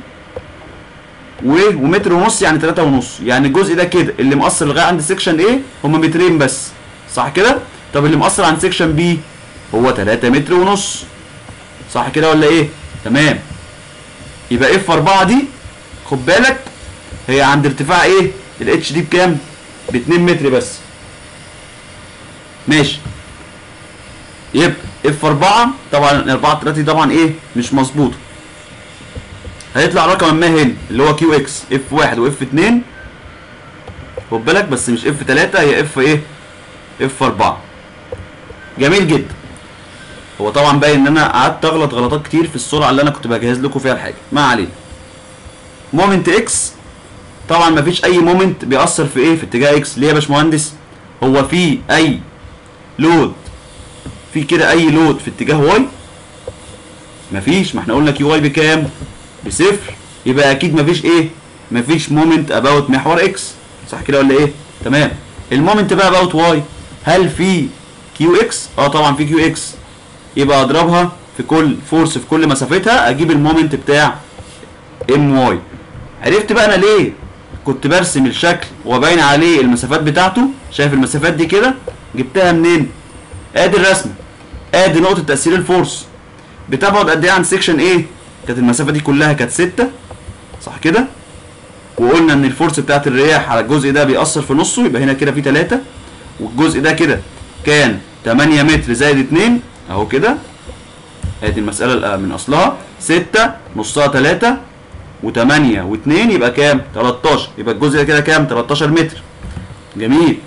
و ومتر ونص يعني تلاتة ونص يعني الجزء ده كده اللي مقصر لغايه عند سيكشن ايه هما مترين بس صح كده طب اللي مقصر عند سيكشن بي هو تلاتة متر ونص صح كده ولا ايه تمام يبقى اف 4 دي خد بالك هي عند ارتفاع ايه الاتش دي بكام ب 2 متر بس ماشي يبقى اف 4 طبعا 4 3 طبعا ايه مش مظبوطه هيطلع رقم ما هنا اللي هو كيو اكس اف 1 واف 2 خد بالك بس مش اف 3 هي اف ايه اف 4 جميل جدا هو طبعا باين ان انا قعدت اغلط غلطات كتير في السرعه اللي انا كنت بجهز لكم فيها الحاجه ما علينا مومنت اكس طبعا مفيش اي مومنت بيأثر في ايه في اتجاه اكس ليه يا باشمهندس هو في اي لود في كده اي لود في اتجاه واي مفيش ما احنا قلنا كيو واي بكام بصفر يبقى اكيد مفيش ايه مفيش مومنت اباوت محور اكس صح كده ولا ايه تمام المومنت بقى اباوت واي هل في كيو اكس اه طبعا في كيو اكس يبقى اضربها في كل فورس في كل مسافتها اجيب المومنت بتاع ام واي عرفت بقى انا ليه كنت برسم الشكل وباين عليه المسافات بتاعته شايف المسافات دي كده جبتها منين ادي الرسمه ادي نقطه تاثير الفورس بتبعد قد ايه عن سيكشن ايه كانت المسافه دي كلها كانت 6 صح كده وقلنا ان الفورس بتاعت الرياح على الجزء ده بيأثر في نصه يبقى هنا كده في 3 والجزء ده كده كان 8 متر زائد 2 اهو كده ادي المسألة من اصلها 6 نصها 3 و8 و2 يبقى كام 13 يبقى الجزء ده كده كام 13 متر جميل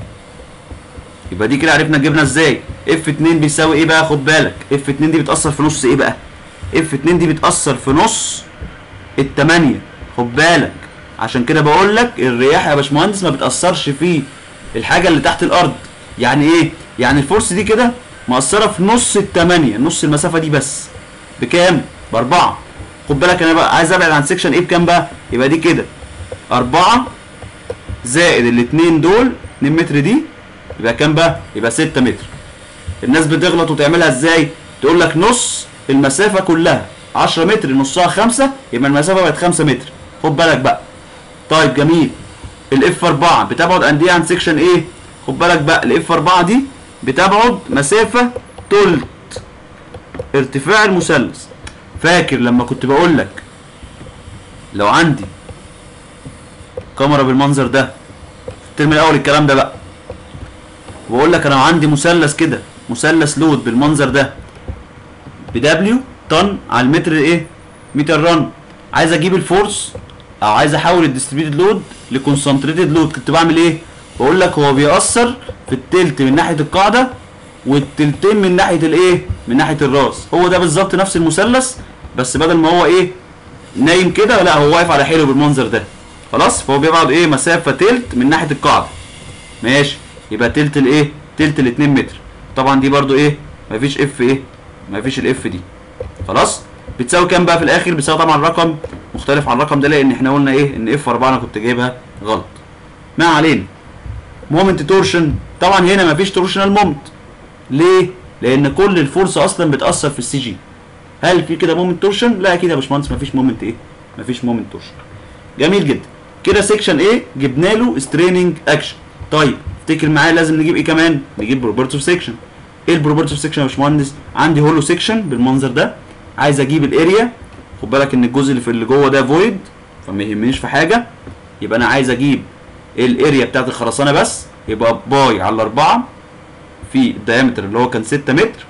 يبقى دي كده عرفنا جبنا ازاي اف 2 بيساوي ايه بقى خد بالك اف 2 دي بتأثر في نص ايه بقى اف 2 دي بتأثر في نص التمانية خد بالك عشان كده بقول لك الرياح يا باشمهندس ما بتأثرش في الحاجة اللي تحت الأرض يعني إيه؟ يعني الفورس دي كده مأثرة في نص التمانية نص المسافة دي بس بكام؟ بأربعة خد بالك أنا بقى عايز أبعد عن سيكشن إيه بكام بقى؟ يبقى دي كده أربعة زائد الاتنين دول 2 متر دي يبقى كام بقى؟ يبقى 6 متر الناس بتغلط وتعملها ازاي؟ تقول لك نص المسافة كلها 10 متر نصها 5 يبقى المسافة بقت 5 متر خد بالك بقى طيب جميل الاف 4 بتبعد قد ايه عن سيكشن ايه؟ خد بالك بقى الاف 4 دي بتبعد مسافة تلت ارتفاع المثلث فاكر لما كنت بقول لك لو عندي كاميرا بالمنظر ده في الترم الاول الكلام ده بقى بقول لك انا عندي مثلث كده مثلث لود بالمنظر ده بدبليو طن على المتر ايه متر رن عايز اجيب الفورس او عايز احول الديستريبيوتد لود لكونسنتريتد لود كنت بعمل ايه بقول لك هو بيأثر في التلت من ناحيه القاعده والتلتين من ناحيه الايه من ناحيه الراس هو ده بالظبط نفس المثلث بس بدل ما هو ايه نايم كده لا هو واقف على حيله بالمنظر ده خلاص فهو بيبعد ايه مسافه تلت من ناحيه القاعده ماشي يبقى تلت الايه تلت ال 2 متر طبعا دي برضو ايه مفيش اف ايه مفيش الاف دي خلاص بتساوي كام بقى في الاخر بتساوي طبعا رقم مختلف عن الرقم ده لان احنا قلنا ايه ان اف 4 انا كنت جايبها غلط ما علينا مومنت تورشن طبعا هنا مفيش تورشنال مومنت ليه لان كل الفورس اصلا بتاثر في السي جي هل في كده مومنت تورشن لا اكيد يا باشمهندس مفيش مومنت ايه مفيش مومنت تورشن جميل جدا كده سيكشن ايه جبنا له ستريننج اكشن طيب افتكر معايا لازم نجيب ايه كمان نجيب بروبرتيف سيكشن ايه البروبرتيف سيكشن يا باشمهندس عندي هولو سيكشن بالمنظر ده عايز اجيب الاريا خد بالك ان الجزء اللي في اللي جوه ده فويد فما يهمنيش في حاجه يبقى انا عايز اجيب الاريا بتاعت الخرسانه بس يبقى باي على 4 في الدايمتر اللي هو كان 6 متر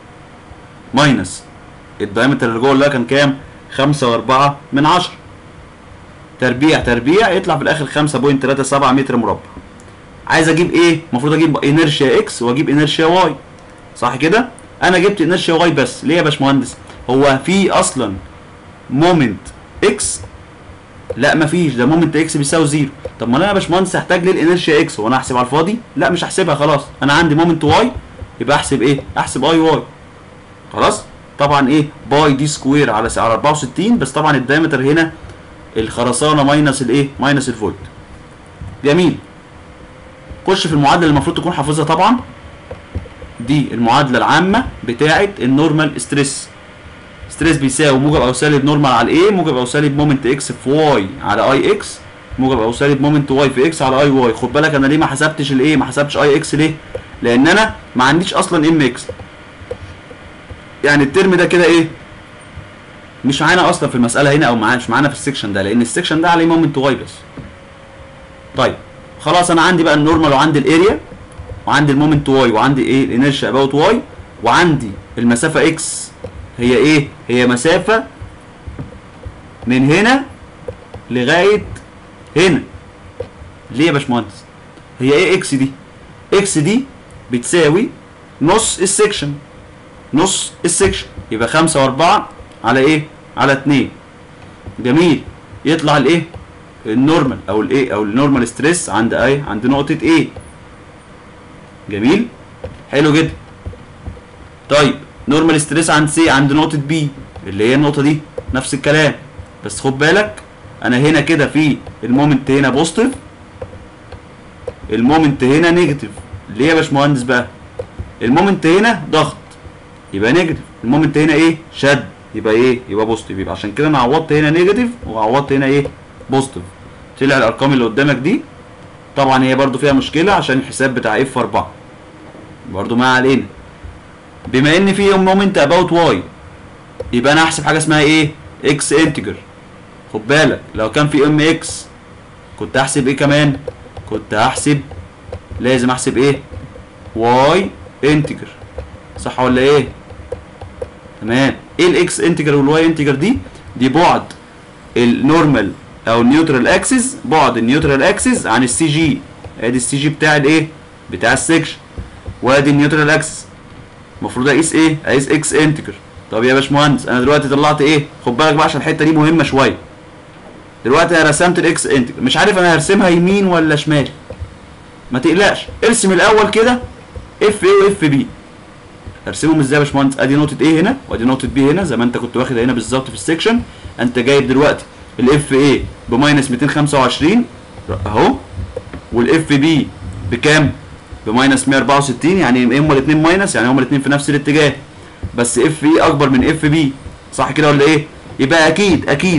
ماينس الدايمتر اللي جوه اللي هو كان كام 5 و4 من 10 تربيع تربيع يطلع في الاخر 5.37 متر مربع عايز اجيب ايه المفروض اجيب انرشيا اكس واجيب انرشيا واي صح كده انا جبت انرشيا واي بس ليه يا باشمهندس هو في اصلا مومنت اكس لا مفيش ده مومنت اكس بيساوي زيرو طب ما انا يا باشمهندس هحتاج ليه الانرشيا اكس وانا احسب على الفاضي لا مش هحسبها خلاص انا عندي مومنت واي يبقى احسب ايه احسب اي واي خلاص طبعا ايه باي دي سكوير على على 64 بس طبعا الدايمتر هنا الخرسانه ماينس الايه ماينس الفولت جميل خش في المعادله اللي المفروض تكون حافظها طبعا دي المعادله العامه بتاعه النورمال ستريس ستريس بيساوي موجب او سالب نورمال على ايه موجب او سالب مومنت اكس في واي على اي اكس موجب او سالب مومنت واي في اكس على اي واي خد بالك انا ليه ما حسبتش الايه ما حسبتش اي اكس ليه لان انا ما عنديش اصلا ام اكس يعني الترم ده كده ايه مش معانا اصلا في المساله هنا او معانا مش معانا في السكشن ده لان السكشن ده عليه مومنت واي بس طيب خلاص انا عندي بقى النورمال وعندي الاريا وعندي المومنت واي وعندي ايه الانرشيا اباوت واي وعندي المسافه اكس هي ايه هي مسافه من هنا لغايه هنا ليه يا باشمهندس هي ايه اكس دي اكس دي بتساوي نص السكشن نص السكشن يبقى خمسة واربعة على ايه على اتنين جميل يطلع الايه النورمال او الايه او النورمال ستريس عند ايه عند نقطة ايه جميل حلو جدا طيب نورمال ستريس عند سي عند نقطة بي اللي هي النقطة دي نفس الكلام بس خد بالك انا هنا كده في المومنت هنا بوزيتيف المومنت هنا نيجاتيف ليه يا باشمهندس بقى المومنت هنا ضغط يبقى نيجاتيف المومنت هنا ايه شد يبقى ايه يبقى بوزيتيف يبقى عشان كده انا عوضت هنا نيجاتيف وعوضت هنا ايه بوزيتيف طلع الارقام اللي قدامك دي طبعا هي برضو فيها مشكله عشان الحساب بتاع اف 4 برضو ما علينا بما ان في مومنت اباوت واي يبقى انا هحسب حاجه اسمها ايه اكس انتجر خد بالك لو كان في ام اكس كنت هحسب ايه كمان كنت هحسب لازم احسب ايه واي انتجر صح ولا ايه تمام ايه الاكس انتجر والواي انتجر دي دي بعد النورمال او النيوترال اكسس بعد النيوترال اكسس عن السي جي ادي السي جي بتاع الايه بتاع السكشن وادي النيوترال اكسس المفروض اقيس ايه اقيس اكس انتجر طب يا باشمهندس انا دلوقتي طلعت ايه خد بالك بقى عشان الحته دي مهمه شويه دلوقتي انا رسمت الاكس انتجر مش عارف انا هرسمها يمين ولا شمال ما تقلقش ارسم الاول كده اف ايه واف بي ارسمهم ازاي يا باشمهندس ادي نقطه ايه هنا وادي نقطه بي هنا زي ما انت كنت واخد هنا بالظبط في السكشن انت جايب دلوقتي الاف ايه بماينس 225 اهو والاف بي بكام بماينس 164 يعني هما الاثنين ماينس يعني هما الاثنين في نفس الاتجاه بس اف اي اكبر من اف بي صح كده ولا ايه يبقى اكيد اكيد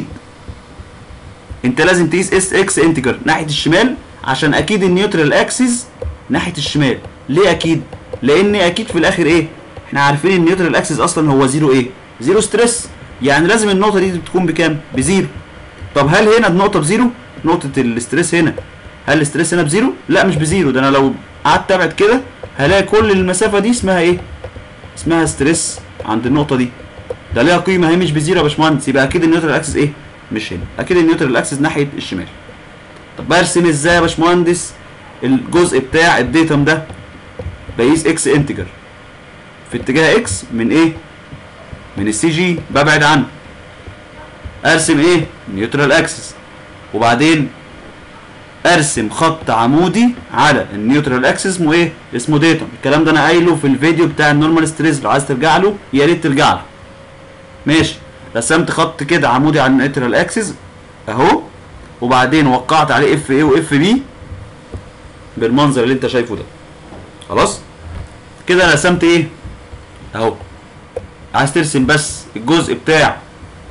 انت لازم تقيس اس اكس انتجر ناحيه الشمال عشان اكيد النيوترال اكسس ناحيه الشمال ليه اكيد لان اكيد في الاخر ايه احنا عارفين ان النيوترال اكسس اصلا هو زيرو ايه زيرو ستريس يعني لازم النقطه دي تكون بكام بزيرو طب هل هنا النقطه بزيرو نقطه الاستريس هنا هل الاستريس هنا بزيرو لا مش بزيرو ده انا لو قعدت ابعد كده هلاقي كل المسافه دي اسمها ايه اسمها ستريس عند النقطه دي ده ليها قيمه هي مش بزيرو يا باشمهندس يبقى اكيد النيوترال اكسس ايه مش هنا اكيد النيوترال اكسس ناحيه الشمال طب برسم ازاي يا باشمهندس الجزء بتاع الديتم ده بقيس اكس انتجر في اتجاه اكس من ايه من السي جي ببعد عنه ارسم ايه نيوترال اكسس وبعدين ارسم خط عمودي على النيوترال اكسس اسمه ايه اسمه ديتم الكلام ده انا قايله في الفيديو بتاع النورمال ستريس لو عايز ترجع له يا ريت ترجع له ماشي رسمت خط كده عمودي على النيوترال اكسس اهو وبعدين وقعت عليه اف ايه واف بي بالمنظر اللي انت شايفه ده خلاص كده انا رسمت ايه اهو عايز ترسم بس الجزء بتاع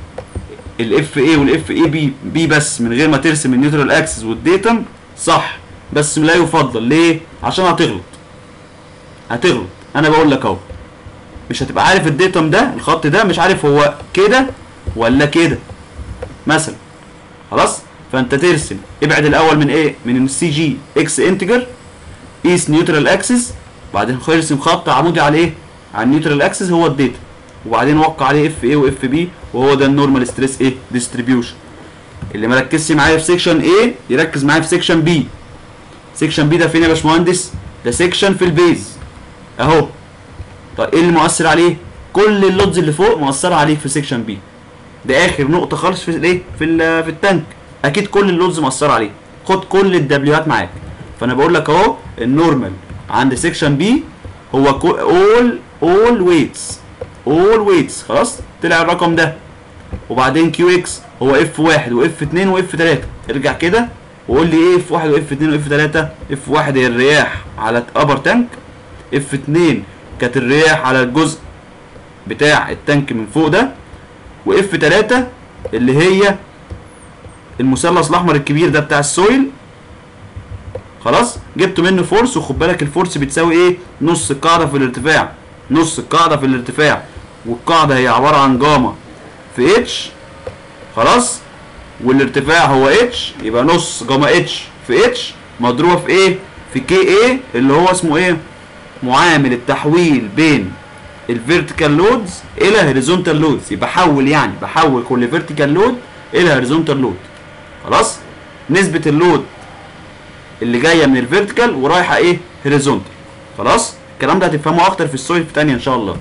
الاف اي والاف اي بي بي بس من غير ما ترسم النيوترال اكسس والديتم صح بس لا يفضل ليه عشان هتغلط هتغلط انا بقول لك اهو مش هتبقى عارف الديتم ده الخط ده مش عارف هو كده ولا كده مثلا خلاص فانت ترسم ابعد الاول من ايه من السي جي اكس انتجر قيس نيوترال اكسس وبعدين ارسم خط عمودي على ايه على النيوترال اكسس هو الديتا وبعدين وقع عليه اف اي واف بي وهو ده النورمال ستريس ايه ديستريبيوشن اللي مركزش معايا في سيكشن ايه يركز معايا في سيكشن بي سيكشن بي ده فين يا باشمهندس ده سيكشن في البيز اهو طيب ايه اللي مؤثر عليه كل اللودز اللي فوق مؤثره عليك في سيكشن بي ده اخر نقطه خالص في الايه في ال في التانك اكيد كل اللودز مؤثره عليه خد كل الدبليوهات معاك فانا بقول لك اهو النورمال عند سيكشن بي هو اول اول ويتس اول ويتس خلاص طلع الرقم ده وبعدين كيو اكس هو اف واحد واف اتنين واف تلاته ارجع كده وقول لي ايه اف واحد واف اتنين واف تلاته اف واحد هي الرياح على ابر تانك اف اتنين كانت الرياح على الجزء بتاع التانك من فوق ده واف تلاته اللي هي المثلث الاحمر الكبير ده بتاع السويل خلاص جبت منه فورس وخد بالك الفورس بتساوي ايه نص القاعده في الارتفاع نص القاعده في الارتفاع والقاعده هي عباره عن جاما في اتش خلاص والارتفاع هو اتش يبقى نص جاما اتش في اتش مضروبه في ايه في كي ايه اللي هو اسمه ايه معامل التحويل بين الفيرتيكال لودز الى هوريزونتال لودز يبقى بحول يعني بحول كل فيرتيكال لود الى هوريزونتال لود خلاص نسبه اللود اللي جايه من الفيرتيكال ورايحه ايه هوريزونتال خلاص الكلام ده هتفهمه اكتر في السويف تانية ان شاء الله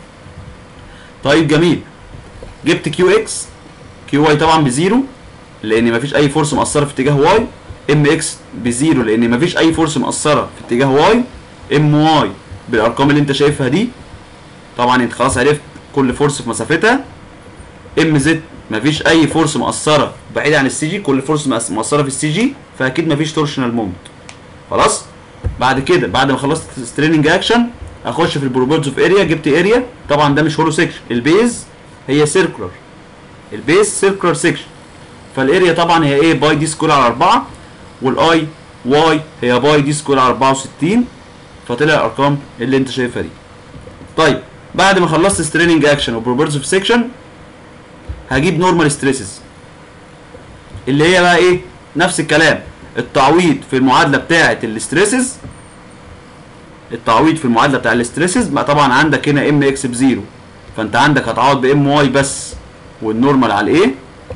طيب جميل جبت كيو اكس كيو واي طبعا بزيرو لان مفيش اي فورس مأثره في اتجاه واي ام اكس بزيرو لان مفيش اي فورس مأثره في اتجاه واي ام واي بالارقام اللي انت شايفها دي طبعا انت خلاص عرفت كل فورس في مسافتها ام زد مفيش اي فورس مأثره بعيد عن السي جي كل فورس مأس- مأثره في السي جي فاكيد مفيش تورشنال مومنت خلاص بعد كده بعد ما خلصت ستريننج اكشن اخش في البروبورتس اوف اريا جبت اريا طبعا ده مش هولو سيكشن البيز هي سيركولار البيز سيركولار سيكشن فالاريا طبعا هي ايه باي دي سكوير على 4 والاي واي هي باي دي سكوير على 64 فطلع الارقام اللي انت شايفها دي طيب بعد ما خلصت ستريننج اكشن وبروبرتيف اوف سيكشن هجيب نورمال ستريسز اللي هي بقى ايه نفس الكلام التعويض في المعادله بتاعه الاستريسز التعويض في المعادله بتاع الاستريسز بقى طبعا عندك هنا ام اكس بزيرو فانت عندك هتعوض بام واي بس والنورمال على الايه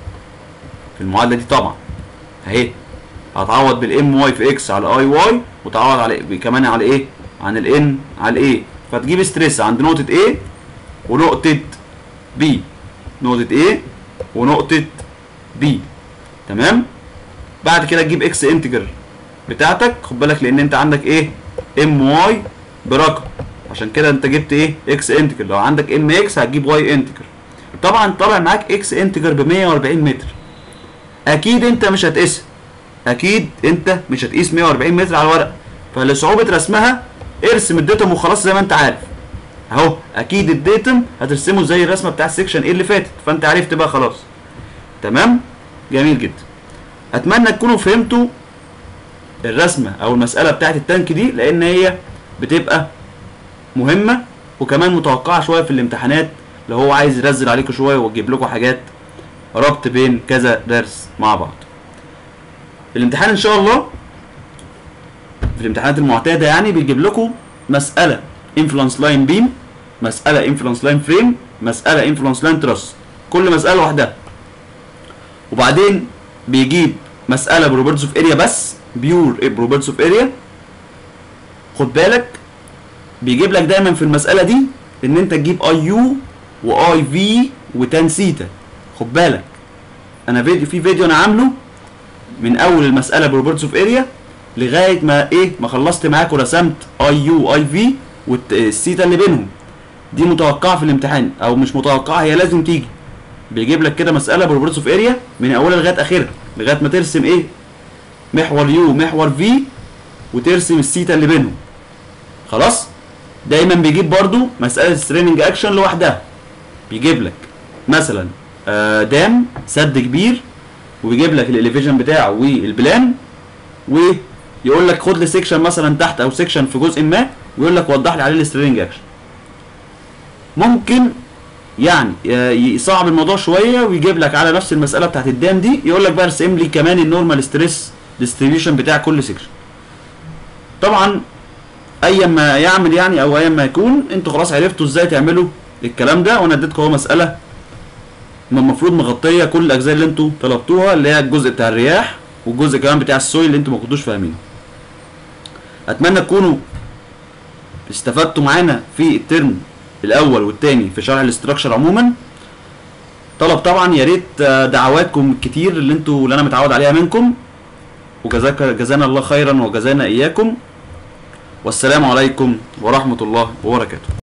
في المعادله دي طبعا اهي هتعوض بالام واي في اكس على اي واي وتعوض على كمان على ايه عن الان على الايه فتجيب ستريس عند نقطه A ونقطه B نقطه A ونقطه B تمام بعد كده تجيب اكس انتجر بتاعتك خد بالك لان انت عندك ايه ام واي برقم عشان كده انت جبت ايه اكس انتجر لو عندك ام اكس هتجيب واي انتجر طبعا طالع معاك اكس انتجر ب 140 متر اكيد انت مش هتقيسها اكيد انت مش هتقيس 140 متر على الورق فلصعوبه رسمها ارسم الديتم وخلاص زي ما انت عارف اهو اكيد الديتم هترسمه زي الرسمه بتاع السكشن ايه اللي فاتت فانت عرفت بقى خلاص تمام جميل جدا اتمنى تكونوا فهمتوا الرسمه او المساله بتاعت التانك دي لان هي بتبقى مهمه وكمان متوقعه شويه في الامتحانات لو هو عايز يرزل عليكم شويه ويجيب لكم حاجات ربط بين كذا درس مع بعض الامتحان ان شاء الله في الامتحانات المعتاده يعني بيجيب لكم مساله انفلونس لاين بيم مساله انفلونس لاين فريم مساله انفلونس لاين تراس كل مساله لوحدها وبعدين بيجيب مساله بروبرتس اوف اريا بس بيور بروبرتس اوف اريا خد بالك بيجيب لك دايما في المساله دي ان انت تجيب اي يو واي في وتان سيتا خد بالك انا فيديو في فيديو انا عامله من اول المساله بروبرتس اوف اريا لغايه ما ايه ما خلصت معاك ورسمت اي يو واي في والسيتا اللي بينهم دي متوقعه في الامتحان او مش متوقعه هي لازم تيجي بيجيب لك كده مساله بروبرتس اوف اريا من اولها لغايه اخرها لغايه ما ترسم ايه محور يو محور في وترسم السيتا اللي بينهم خلاص دايما بيجيب برضو مساله ستريننج اكشن لوحدها بيجيب لك مثلا آه، دام سد كبير وبيجيب لك الاليفيشن بتاعه والبلان ويقول لك خد لي سيكشن مثلا تحت او سيكشن في جزء ما ويقول لك وضح لي عليه السترينج اكشن ممكن يعني آه، يصعب الموضوع شويه ويجيب لك على نفس المساله بتاعت الدام دي يقول لك بقى ارسم لي كمان النورمال ستريس ديستريبيوشن بتاع كل سيكشن طبعا ايا ما يعمل يعني او ايا ما يكون انتوا خلاص عرفتوا ازاي تعملوا الكلام ده وانا اديتكم اهو مساله ما المفروض مغطيه كل الاجزاء اللي انتوا طلبتوها اللي هي الجزء بتاع الرياح والجزء كمان بتاع السويل اللي انتوا ما كنتوش فاهمينه اتمنى تكونوا استفدتوا معانا في الترم الاول والثاني في شرح الاستراكشر عموما طلب طبعا يا ريت آه، دعواتكم الكتير اللي انتوا اللي انا متعود عليها منكم وجزاك جزانا الله خيرا وجزانا اياكم والسلام عليكم ورحمه الله وبركاته